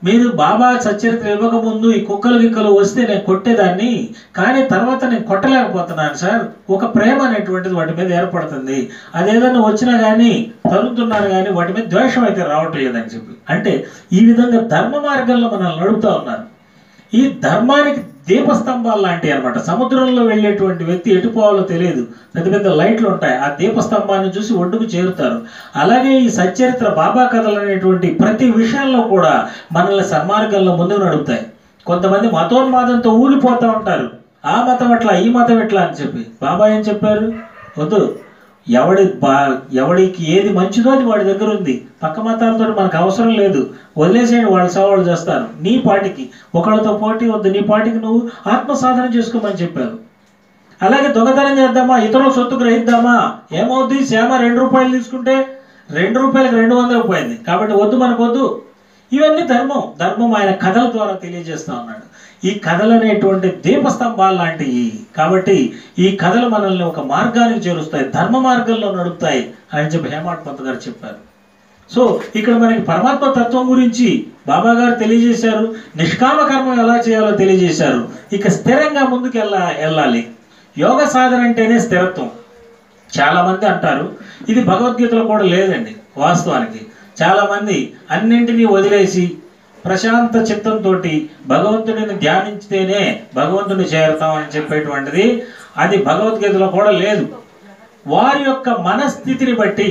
మీరు బాబా సచ్చరిత్ర ఇవ్వక ముందు ఈ కుక్కలు గిక్కలు వస్తే నేను కొట్టేదాన్ని కానీ తర్వాత నేను కొట్టలేకపోతున్నాను సార్ ఒక ప్రేమ అనేటువంటిది వాటి మీద ఏర్పడుతుంది అది ఏదైనా వచ్చినా కానీ తరుముతున్నాను కానీ వాటి మీద ద్వేషం అయితే రావట్లేదని చెప్పి అంటే ఈ విధంగా ధర్మ మార్గంలో మనల్ని నడుపుతా ఉన్నారు ఈ ధర్మానికి దీపస్తంభాలు లాంటివి అనమాట సముద్రంలో వెళ్ళేటువంటి వ్యక్తి ఎటు పోవాలో తెలియదు పెద్ద పెద్ద లైట్లు ఉంటాయి ఆ దీపస్తంభాన్ని చూసి ఒడ్డుకు చేరుతారు అలాగే ఈ సచ్చరిత్ర బాబా కథలు అనేటువంటి ప్రతి విషయంలో కూడా మనల్ని సన్మార్గంలో ముందుకు నడుపుతాయి కొంతమంది మతోన్మాదంతో ఊగిపోతూ ఉంటారు ఆ మతం ఎట్లా ఈ మతం ఎట్లా అని చెప్పి బాబా ఏం చెప్పారు వద్దు ఎవడి బా ఎవడికి ఏది మంచిదో అది వాడి దగ్గర ఉంది పక్క మతాలతో మనకు అవసరం లేదు వదిలేసేయండి వాళ్ళ సవాళ్ళు చేస్తారు నీ పాటికి ఒకళ్ళతో పోటీ వద్దు నీ పాటికి నువ్వు ఆత్మ సాధన చేసుకోమని చెప్పారు అలాగే దొంగతనం చేద్దామా ఇతరుల సొత్తు గ్రహిద్దామా ఏమవుద్ది శ్యామ రెండు రూపాయలు తీసుకుంటే రెండు రూపాయలకు రెండు వందలు పోయింది కాబట్టి వద్దు మనకు వద్దు ఇవన్నీ ధర్మం ధర్మం ఆయన కథల ద్వారా తెలియజేస్తా ఉన్నాడు ఈ కథలు అనేటువంటి దీపస్తంభాలు లాంటివి కాబట్టి ఈ కథలు మనల్ని ఒక మార్గానికి చేరుస్తాయి ధర్మ మార్గంలో నడుపుతాయి అని చెప్పి హేమాడ్ పంత్ గారు చెప్పారు సో ఇక్కడ మనకి పరమాత్మ తత్వం గురించి బాబా గారు తెలియజేశారు నిష్కామ కర్మ ఎలా చేయాలో తెలియజేశారు ఇక స్థిరంగా ముందుకు వెళ్ళా వెళ్ళాలి యోగ సాధన అంటేనే స్థిరత్వం చాలా మంది అంటారు ఇది భగవద్గీతలో కూడా లేదండి వాస్తవానికి చాలా మంది అన్నింటినీ వదిలేసి ప్రశాంత చిత్తంతో భగవంతుడిని ధ్యానించితేనే భగవంతుని చేరుతాం అని చెప్పేటువంటిది అది భగవద్గీతలో కూడా లేదు వారి యొక్క మనస్థితిని బట్టి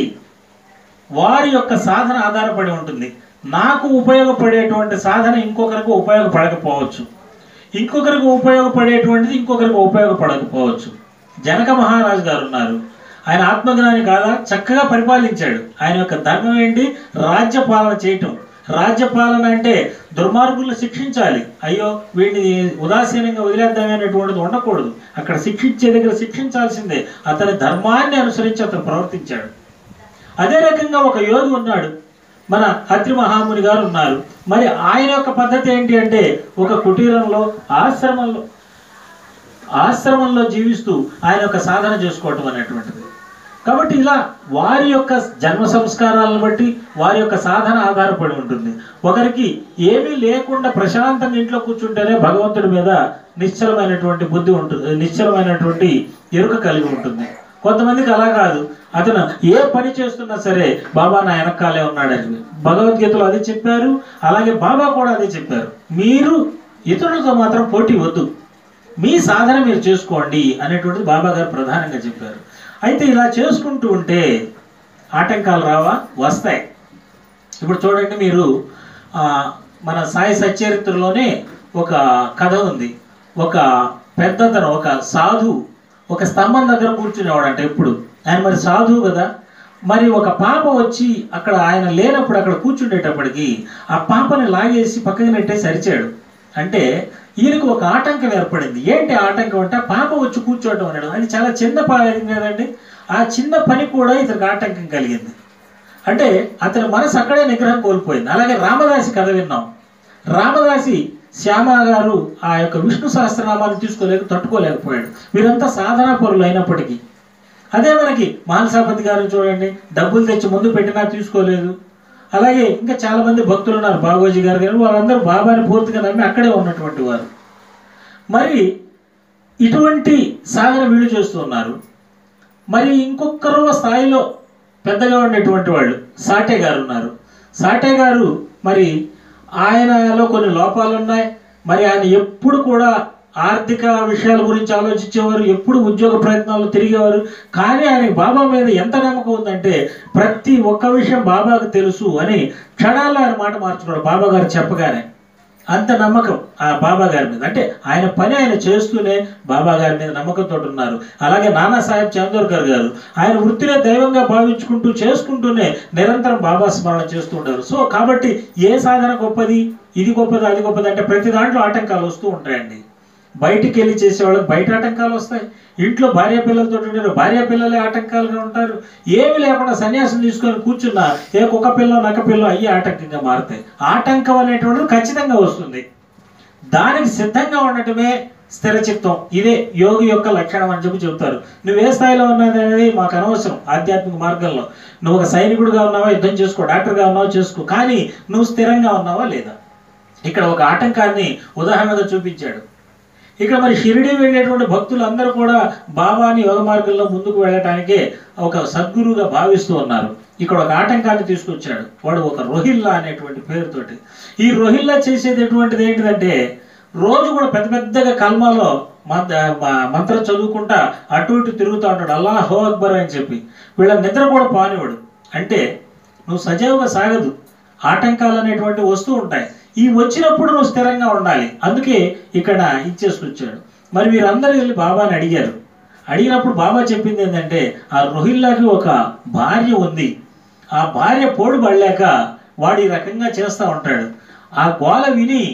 వారి యొక్క సాధన ఆధారపడి ఉంటుంది నాకు ఉపయోగపడేటువంటి సాధన ఇంకొకరికి ఉపయోగపడకపోవచ్చు ఇంకొకరికి ఉపయోగపడేటువంటిది ఇంకొకరికి ఉపయోగపడకపోవచ్చు జనక మహారాజు గారు ఉన్నారు ఆయన ఆత్మజ్ఞాని కాదా చక్కగా పరిపాలించాడు ఆయన యొక్క ధర్మం ఏంటి రాజ్య పాలన చేయటం రాజ్య పాలన అంటే దుర్మార్గులను శిక్షించాలి అయ్యో వీడిని ఉదాసీనంగా వదిలేద్దామే అనేటువంటిది ఉండకూడదు అక్కడ శిక్షించే దగ్గర శిక్షించాల్సిందే అతని ధర్మాన్ని అనుసరించి అతను ప్రవర్తించాడు అదే రకంగా ఒక యోగి ఉన్నాడు మన అత్రి మహాముని గారు ఉన్నారు మరి ఆయన యొక్క పద్ధతి ఏంటి అంటే ఒక కుటీరంలో ఆశ్రమంలో ఆశ్రమంలో జీవిస్తూ ఆయన యొక్క సాధన చేసుకోవటం అనేటువంటిది కాబట్టి ఇలా వారి యొక్క జన్మ సంస్కారాలను బట్టి వారి యొక్క సాధన ఆధారపడి ఉంటుంది ఒకరికి ఏమీ లేకుండా ప్రశాంతంగా ఇంట్లో కూర్చుంటేనే భగవంతుడి మీద నిశ్చలమైనటువంటి బుద్ధి ఉంటుంది నిశ్చలమైనటువంటి ఎరుక కలిగి ఉంటుంది కొంతమందికి అలా కాదు అతను ఏ పని చేస్తున్నా సరే బాబా నా వెనకాలే ఉన్నాడని భగవద్గీతలో అదే చెప్పారు అలాగే బాబా కూడా అదే చెప్పారు మీరు ఇతరులతో మాత్రం పోటీ వద్దు మీ సాధన మీరు చేసుకోండి అనేటువంటిది బాబా గారు ప్రధానంగా చెప్పారు అయితే ఇలా చేసుకుంటూ ఉంటే ఆటంకాలు రావా వస్తాయి ఇప్పుడు చూడండి మీరు ఆ, మన సాయి సచ్చరిత్రలోనే ఒక కథ ఉంది ఒక పెద్దతను ఒక సాధు ఒక స్తంభం దగ్గర కూర్చునేవాడంట ఎప్పుడు ఆయన మరి సాధువు కదా మరి ఒక పాప వచ్చి అక్కడ ఆయన లేనప్పుడు అక్కడ కూర్చుండేటప్పటికి ఆ పాపని లాగేసి పక్కకి నెట్టేసి అరిచాడు అంటే ఈయనకు ఒక ఆటంకం ఏర్పడింది ఏంటి ఆటంకం అంటే ఆ పాప వచ్చి కూర్చోవడం అన్నాడు అది చాలా చిన్న పని కదండి ఆ చిన్న పని కూడా ఇతనికి ఆటంకం కలిగింది అంటే అతని మనసు అక్కడే నిగ్రహం కోల్పోయింది అలాగే రామదాసి కథ విన్నాం రామదాసి శ్యామ గారు ఆ యొక్క విష్ణు సహస్రనామాన్ని తీసుకోలేక తట్టుకోలేకపోయాడు వీరంతా సాధనా పరులు అయినప్పటికీ అదే మనకి మానసాపతి గారిని చూడండి డబ్బులు తెచ్చి ముందు పెట్టినా తీసుకోలేదు అలాగే ఇంకా చాలా మంది భక్తులు ఉన్నారు బాగోజీ గారు గారు వాళ్ళందరూ బాబాని పూర్తిగా నమ్మి అక్కడే ఉన్నటువంటి వారు మరి ఇటువంటి సాధన వీళ్ళు చేస్తున్నారు మరి ఇంకొకరు స్థాయిలో పెద్దగా ఉండేటువంటి వాళ్ళు సాటే గారు ఉన్నారు సాటే గారు మరి ఆయనలో కొన్ని లోపాలు ఉన్నాయి మరి ఆయన ఎప్పుడు కూడా ఆర్థిక విషయాల గురించి ఆలోచించేవారు ఎప్పుడు ఉద్యోగ ప్రయత్నాలు తిరిగేవారు కానీ ఆయనకి బాబా మీద ఎంత నమ్మకం ఉందంటే ప్రతి ఒక్క విషయం బాబాకు తెలుసు అని క్షణాల్లో ఆయన మాట మార్చుకున్నాడు బాబా గారు చెప్పగానే అంత నమ్మకం ఆ బాబా గారి మీద అంటే ఆయన పని ఆయన చేస్తూనే బాబా గారి మీద నమ్మకంతో ఉన్నారు అలాగే నానా సాహెబ్ చందోర్కర్ గారు ఆయన వృత్తినే దైవంగా భావించుకుంటూ చేసుకుంటూనే నిరంతరం బాబా స్మరణ చేస్తూ ఉంటారు సో కాబట్టి ఏ సాధన గొప్పది ఇది గొప్పది అది గొప్పది అంటే ప్రతి దాంట్లో ఆటంకాలు వస్తూ ఉంటాయండి బయటికి వెళ్ళి చేసేవాళ్ళకి బయట ఆటంకాలు వస్తాయి ఇంట్లో భార్య పిల్లలతో ఉంటారు భార్య పిల్లలే ఆటంకాలుగా ఉంటారు ఏమి లేకుండా సన్యాసం తీసుకొని కూర్చున్నా ఏ కుక్క పిల్ల నక్క పిల్ల అయ్యి ఆటంకంగా మారుతాయి ఆటంకం అనేటువంటిది ఖచ్చితంగా వస్తుంది దానికి సిద్ధంగా ఉండటమే స్థిర చిత్తం ఇదే యోగి యొక్క లక్షణం అని చెప్పి చెబుతారు నువ్వు ఏ స్థాయిలో ఉన్నది అనేది మాకు అనవసరం ఆధ్యాత్మిక మార్గంలో నువ్వు ఒక సైనికుడిగా ఉన్నావా యుద్ధం చేసుకో డాక్టర్గా ఉన్నావా చేసుకో కానీ నువ్వు స్థిరంగా ఉన్నావా లేదా ఇక్కడ ఒక ఆటంకాన్ని ఉదాహరణగా చూపించాడు ఇక్కడ మరి షిరిడి వెళ్ళేటువంటి భక్తులు అందరూ కూడా బాబాని యోగ మార్గంలో ముందుకు వెళ్ళటానికే ఒక సద్గురుగా భావిస్తూ ఉన్నారు ఇక్కడ ఒక ఆటంకాన్ని తీసుకొచ్చాడు వాడు ఒక రోహిల్లా అనేటువంటి పేరుతోటి ఈ రోహిల్లా చేసేది ఎటువంటిది ఏంటిదంటే రోజు కూడా పెద్ద పెద్దగా కల్మాలో మంత మ- మంత్రం చదువుకుంటా అటు ఇటు తిరుగుతూ ఉంటాడు అల్లా హో అక్బర్ అని చెప్పి వీళ్ళ నిద్ర కూడా పానివాడు అంటే నువ్వు సజీవంగా సాగదు ఆటంకాలు అనేటువంటి వస్తూ ఉంటాయి ఈ వచ్చినప్పుడు నువ్వు స్థిరంగా ఉండాలి అందుకే ఇక్కడ ఇచ్చేసుకొచ్చాడు మరి వీరందరూ వెళ్ళి బాబాని అడిగారు అడిగినప్పుడు బాబా చెప్పింది ఏంటంటే ఆ రోహిల్లాకి ఒక భార్య ఉంది ఆ భార్య పోడు పడలేక వాడు ఈ రకంగా చేస్తూ ఉంటాడు ఆ గోల విని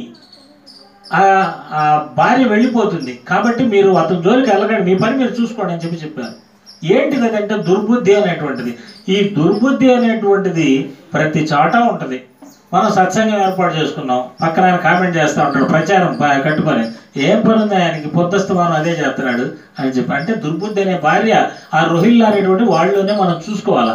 ఆ ఆ భార్య వెళ్ళిపోతుంది కాబట్టి మీరు అతని జోలికి వెళ్ళకండి మీ పని మీరు చూసుకోండి అని చెప్పి చెప్పారు ఏంటిది అదంటే దుర్బుద్ధి అనేటువంటిది ఈ దుర్బుద్ధి అనేటువంటిది ప్రతి చోట ఉంటుంది మనం సత్సంగం ఏర్పాటు చేసుకున్నాం పక్కన ఆయన కామెంట్ చేస్తూ ఉంటాడు ప్రచారం ప- కట్టుకొని ఏం పని ఉంది ఆయనకి పొద్దుస్తమానం అదే చేస్తున్నాడు అని చెప్పి అంటే దుర్బుద్ధి అనే భార్య ఆ రోహిల్లా అనేటువంటి వాళ్ళలోనే మనం చూసుకోవాలా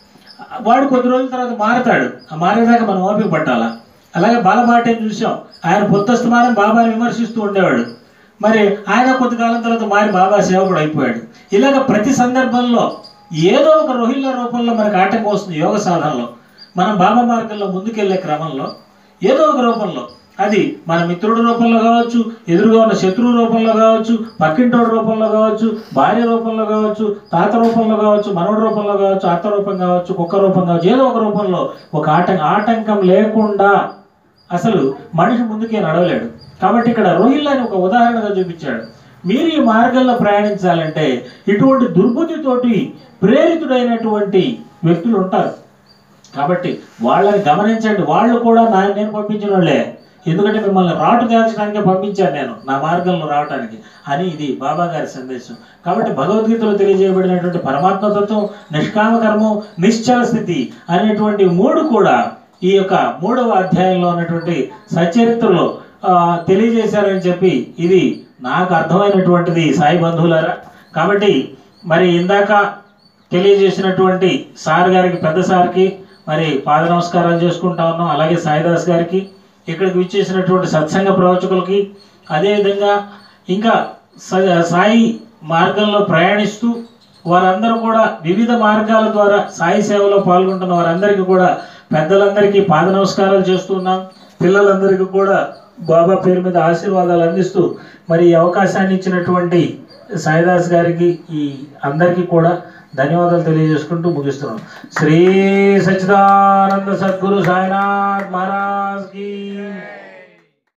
వాడు కొద్ది రోజుల తర్వాత మారతాడు ఆ మారేదాకా మనం ఓపిక పట్టాలా అలాగే బాలబాటని చూసాం ఆయన పొత్తస్తమానం బాబాని విమర్శిస్తూ ఉండేవాడు మరి ఆయన కొద్ది కాలం తర్వాత మారి బాబా సేవకుడు అయిపోయాడు ఇలాగ ప్రతి సందర్భంలో ఏదో ఒక రోహిల్లా రూపంలో మనకు ఆటంకం వస్తుంది యోగ సాధనలో మనం బాబా మార్గంలో ముందుకెళ్లే క్రమంలో ఏదో ఒక రూపంలో అది మన మిత్రుడి రూపంలో కావచ్చు ఎదురుగా ఉన్న శత్రువు రూపంలో కావచ్చు పక్కింటోడి రూపంలో కావచ్చు భార్య రూపంలో కావచ్చు తాత రూపంలో కావచ్చు మనవడి రూపంలో కావచ్చు అత్త రూపం కావచ్చు కుక్క రూపం కావచ్చు ఏదో ఒక రూపంలో ఒక ఆటంకం ఆటంకం లేకుండా అసలు మనిషి ముందుకే నడవలేడు కాబట్టి ఇక్కడ రోహిల్లాని ఒక ఉదాహరణగా చూపించాడు మీరు ఈ మార్గంలో ప్రయాణించాలంటే ఇటువంటి దుర్బుద్ధితోటి ప్రేరితుడైనటువంటి వ్యక్తులు ఉంటారు కాబట్టి వాళ్ళని గమనించండి వాళ్ళు కూడా నా నేను పంపించిన వాళ్ళే ఎందుకంటే మిమ్మల్ని రాటు తేల్చడానికే పంపించాను నేను నా మార్గంలో రావడానికి అని ఇది బాబా గారి సందేశం కాబట్టి భగవద్గీతలో తెలియజేయబడినటువంటి పరమాత్మతత్వం నిష్కామ కర్మం నిశ్చల స్థితి అనేటువంటి మూడు కూడా ఈ యొక్క మూడవ అధ్యాయంలో ఉన్నటువంటి సచరిత్రలో ఆ, తెలియజేశారని చెప్పి ఇది నాకు అర్థమైనటువంటిది సాయి బంధువులారా కాబట్టి మరి ఇందాక తెలియజేసినటువంటి సార్ గారికి పెద్ద సార్కి మరి పాద నమస్కారాలు చేసుకుంటా ఉన్నాం అలాగే సాయిదాస్ గారికి ఇక్కడికి విచ్చేసినటువంటి సత్సంగ ప్రవచకులకి అదేవిధంగా ఇంకా స- సాయి మార్గంలో ప్రయాణిస్తూ వారందరూ కూడా వివిధ మార్గాల ద్వారా సాయి సేవలో పాల్గొంటున్న వారందరికీ కూడా పెద్దలందరికీ పాద నమస్కారాలు చేస్తున్నాం పిల్లలందరికీ కూడా బాబా పేరు మీద ఆశీర్వాదాలు అందిస్తూ మరి ఈ అవకాశాన్ని ఇచ్చినటువంటి సాయిదాస్ గారికి ఈ అందరికీ కూడా ధన్యవాదాలు తెలియజేసుకుంటూ ముగిస్తున్నాం శ్రీ సచ్చిదానంద సద్గురు సాయినాథ్ మహారాజ్ కి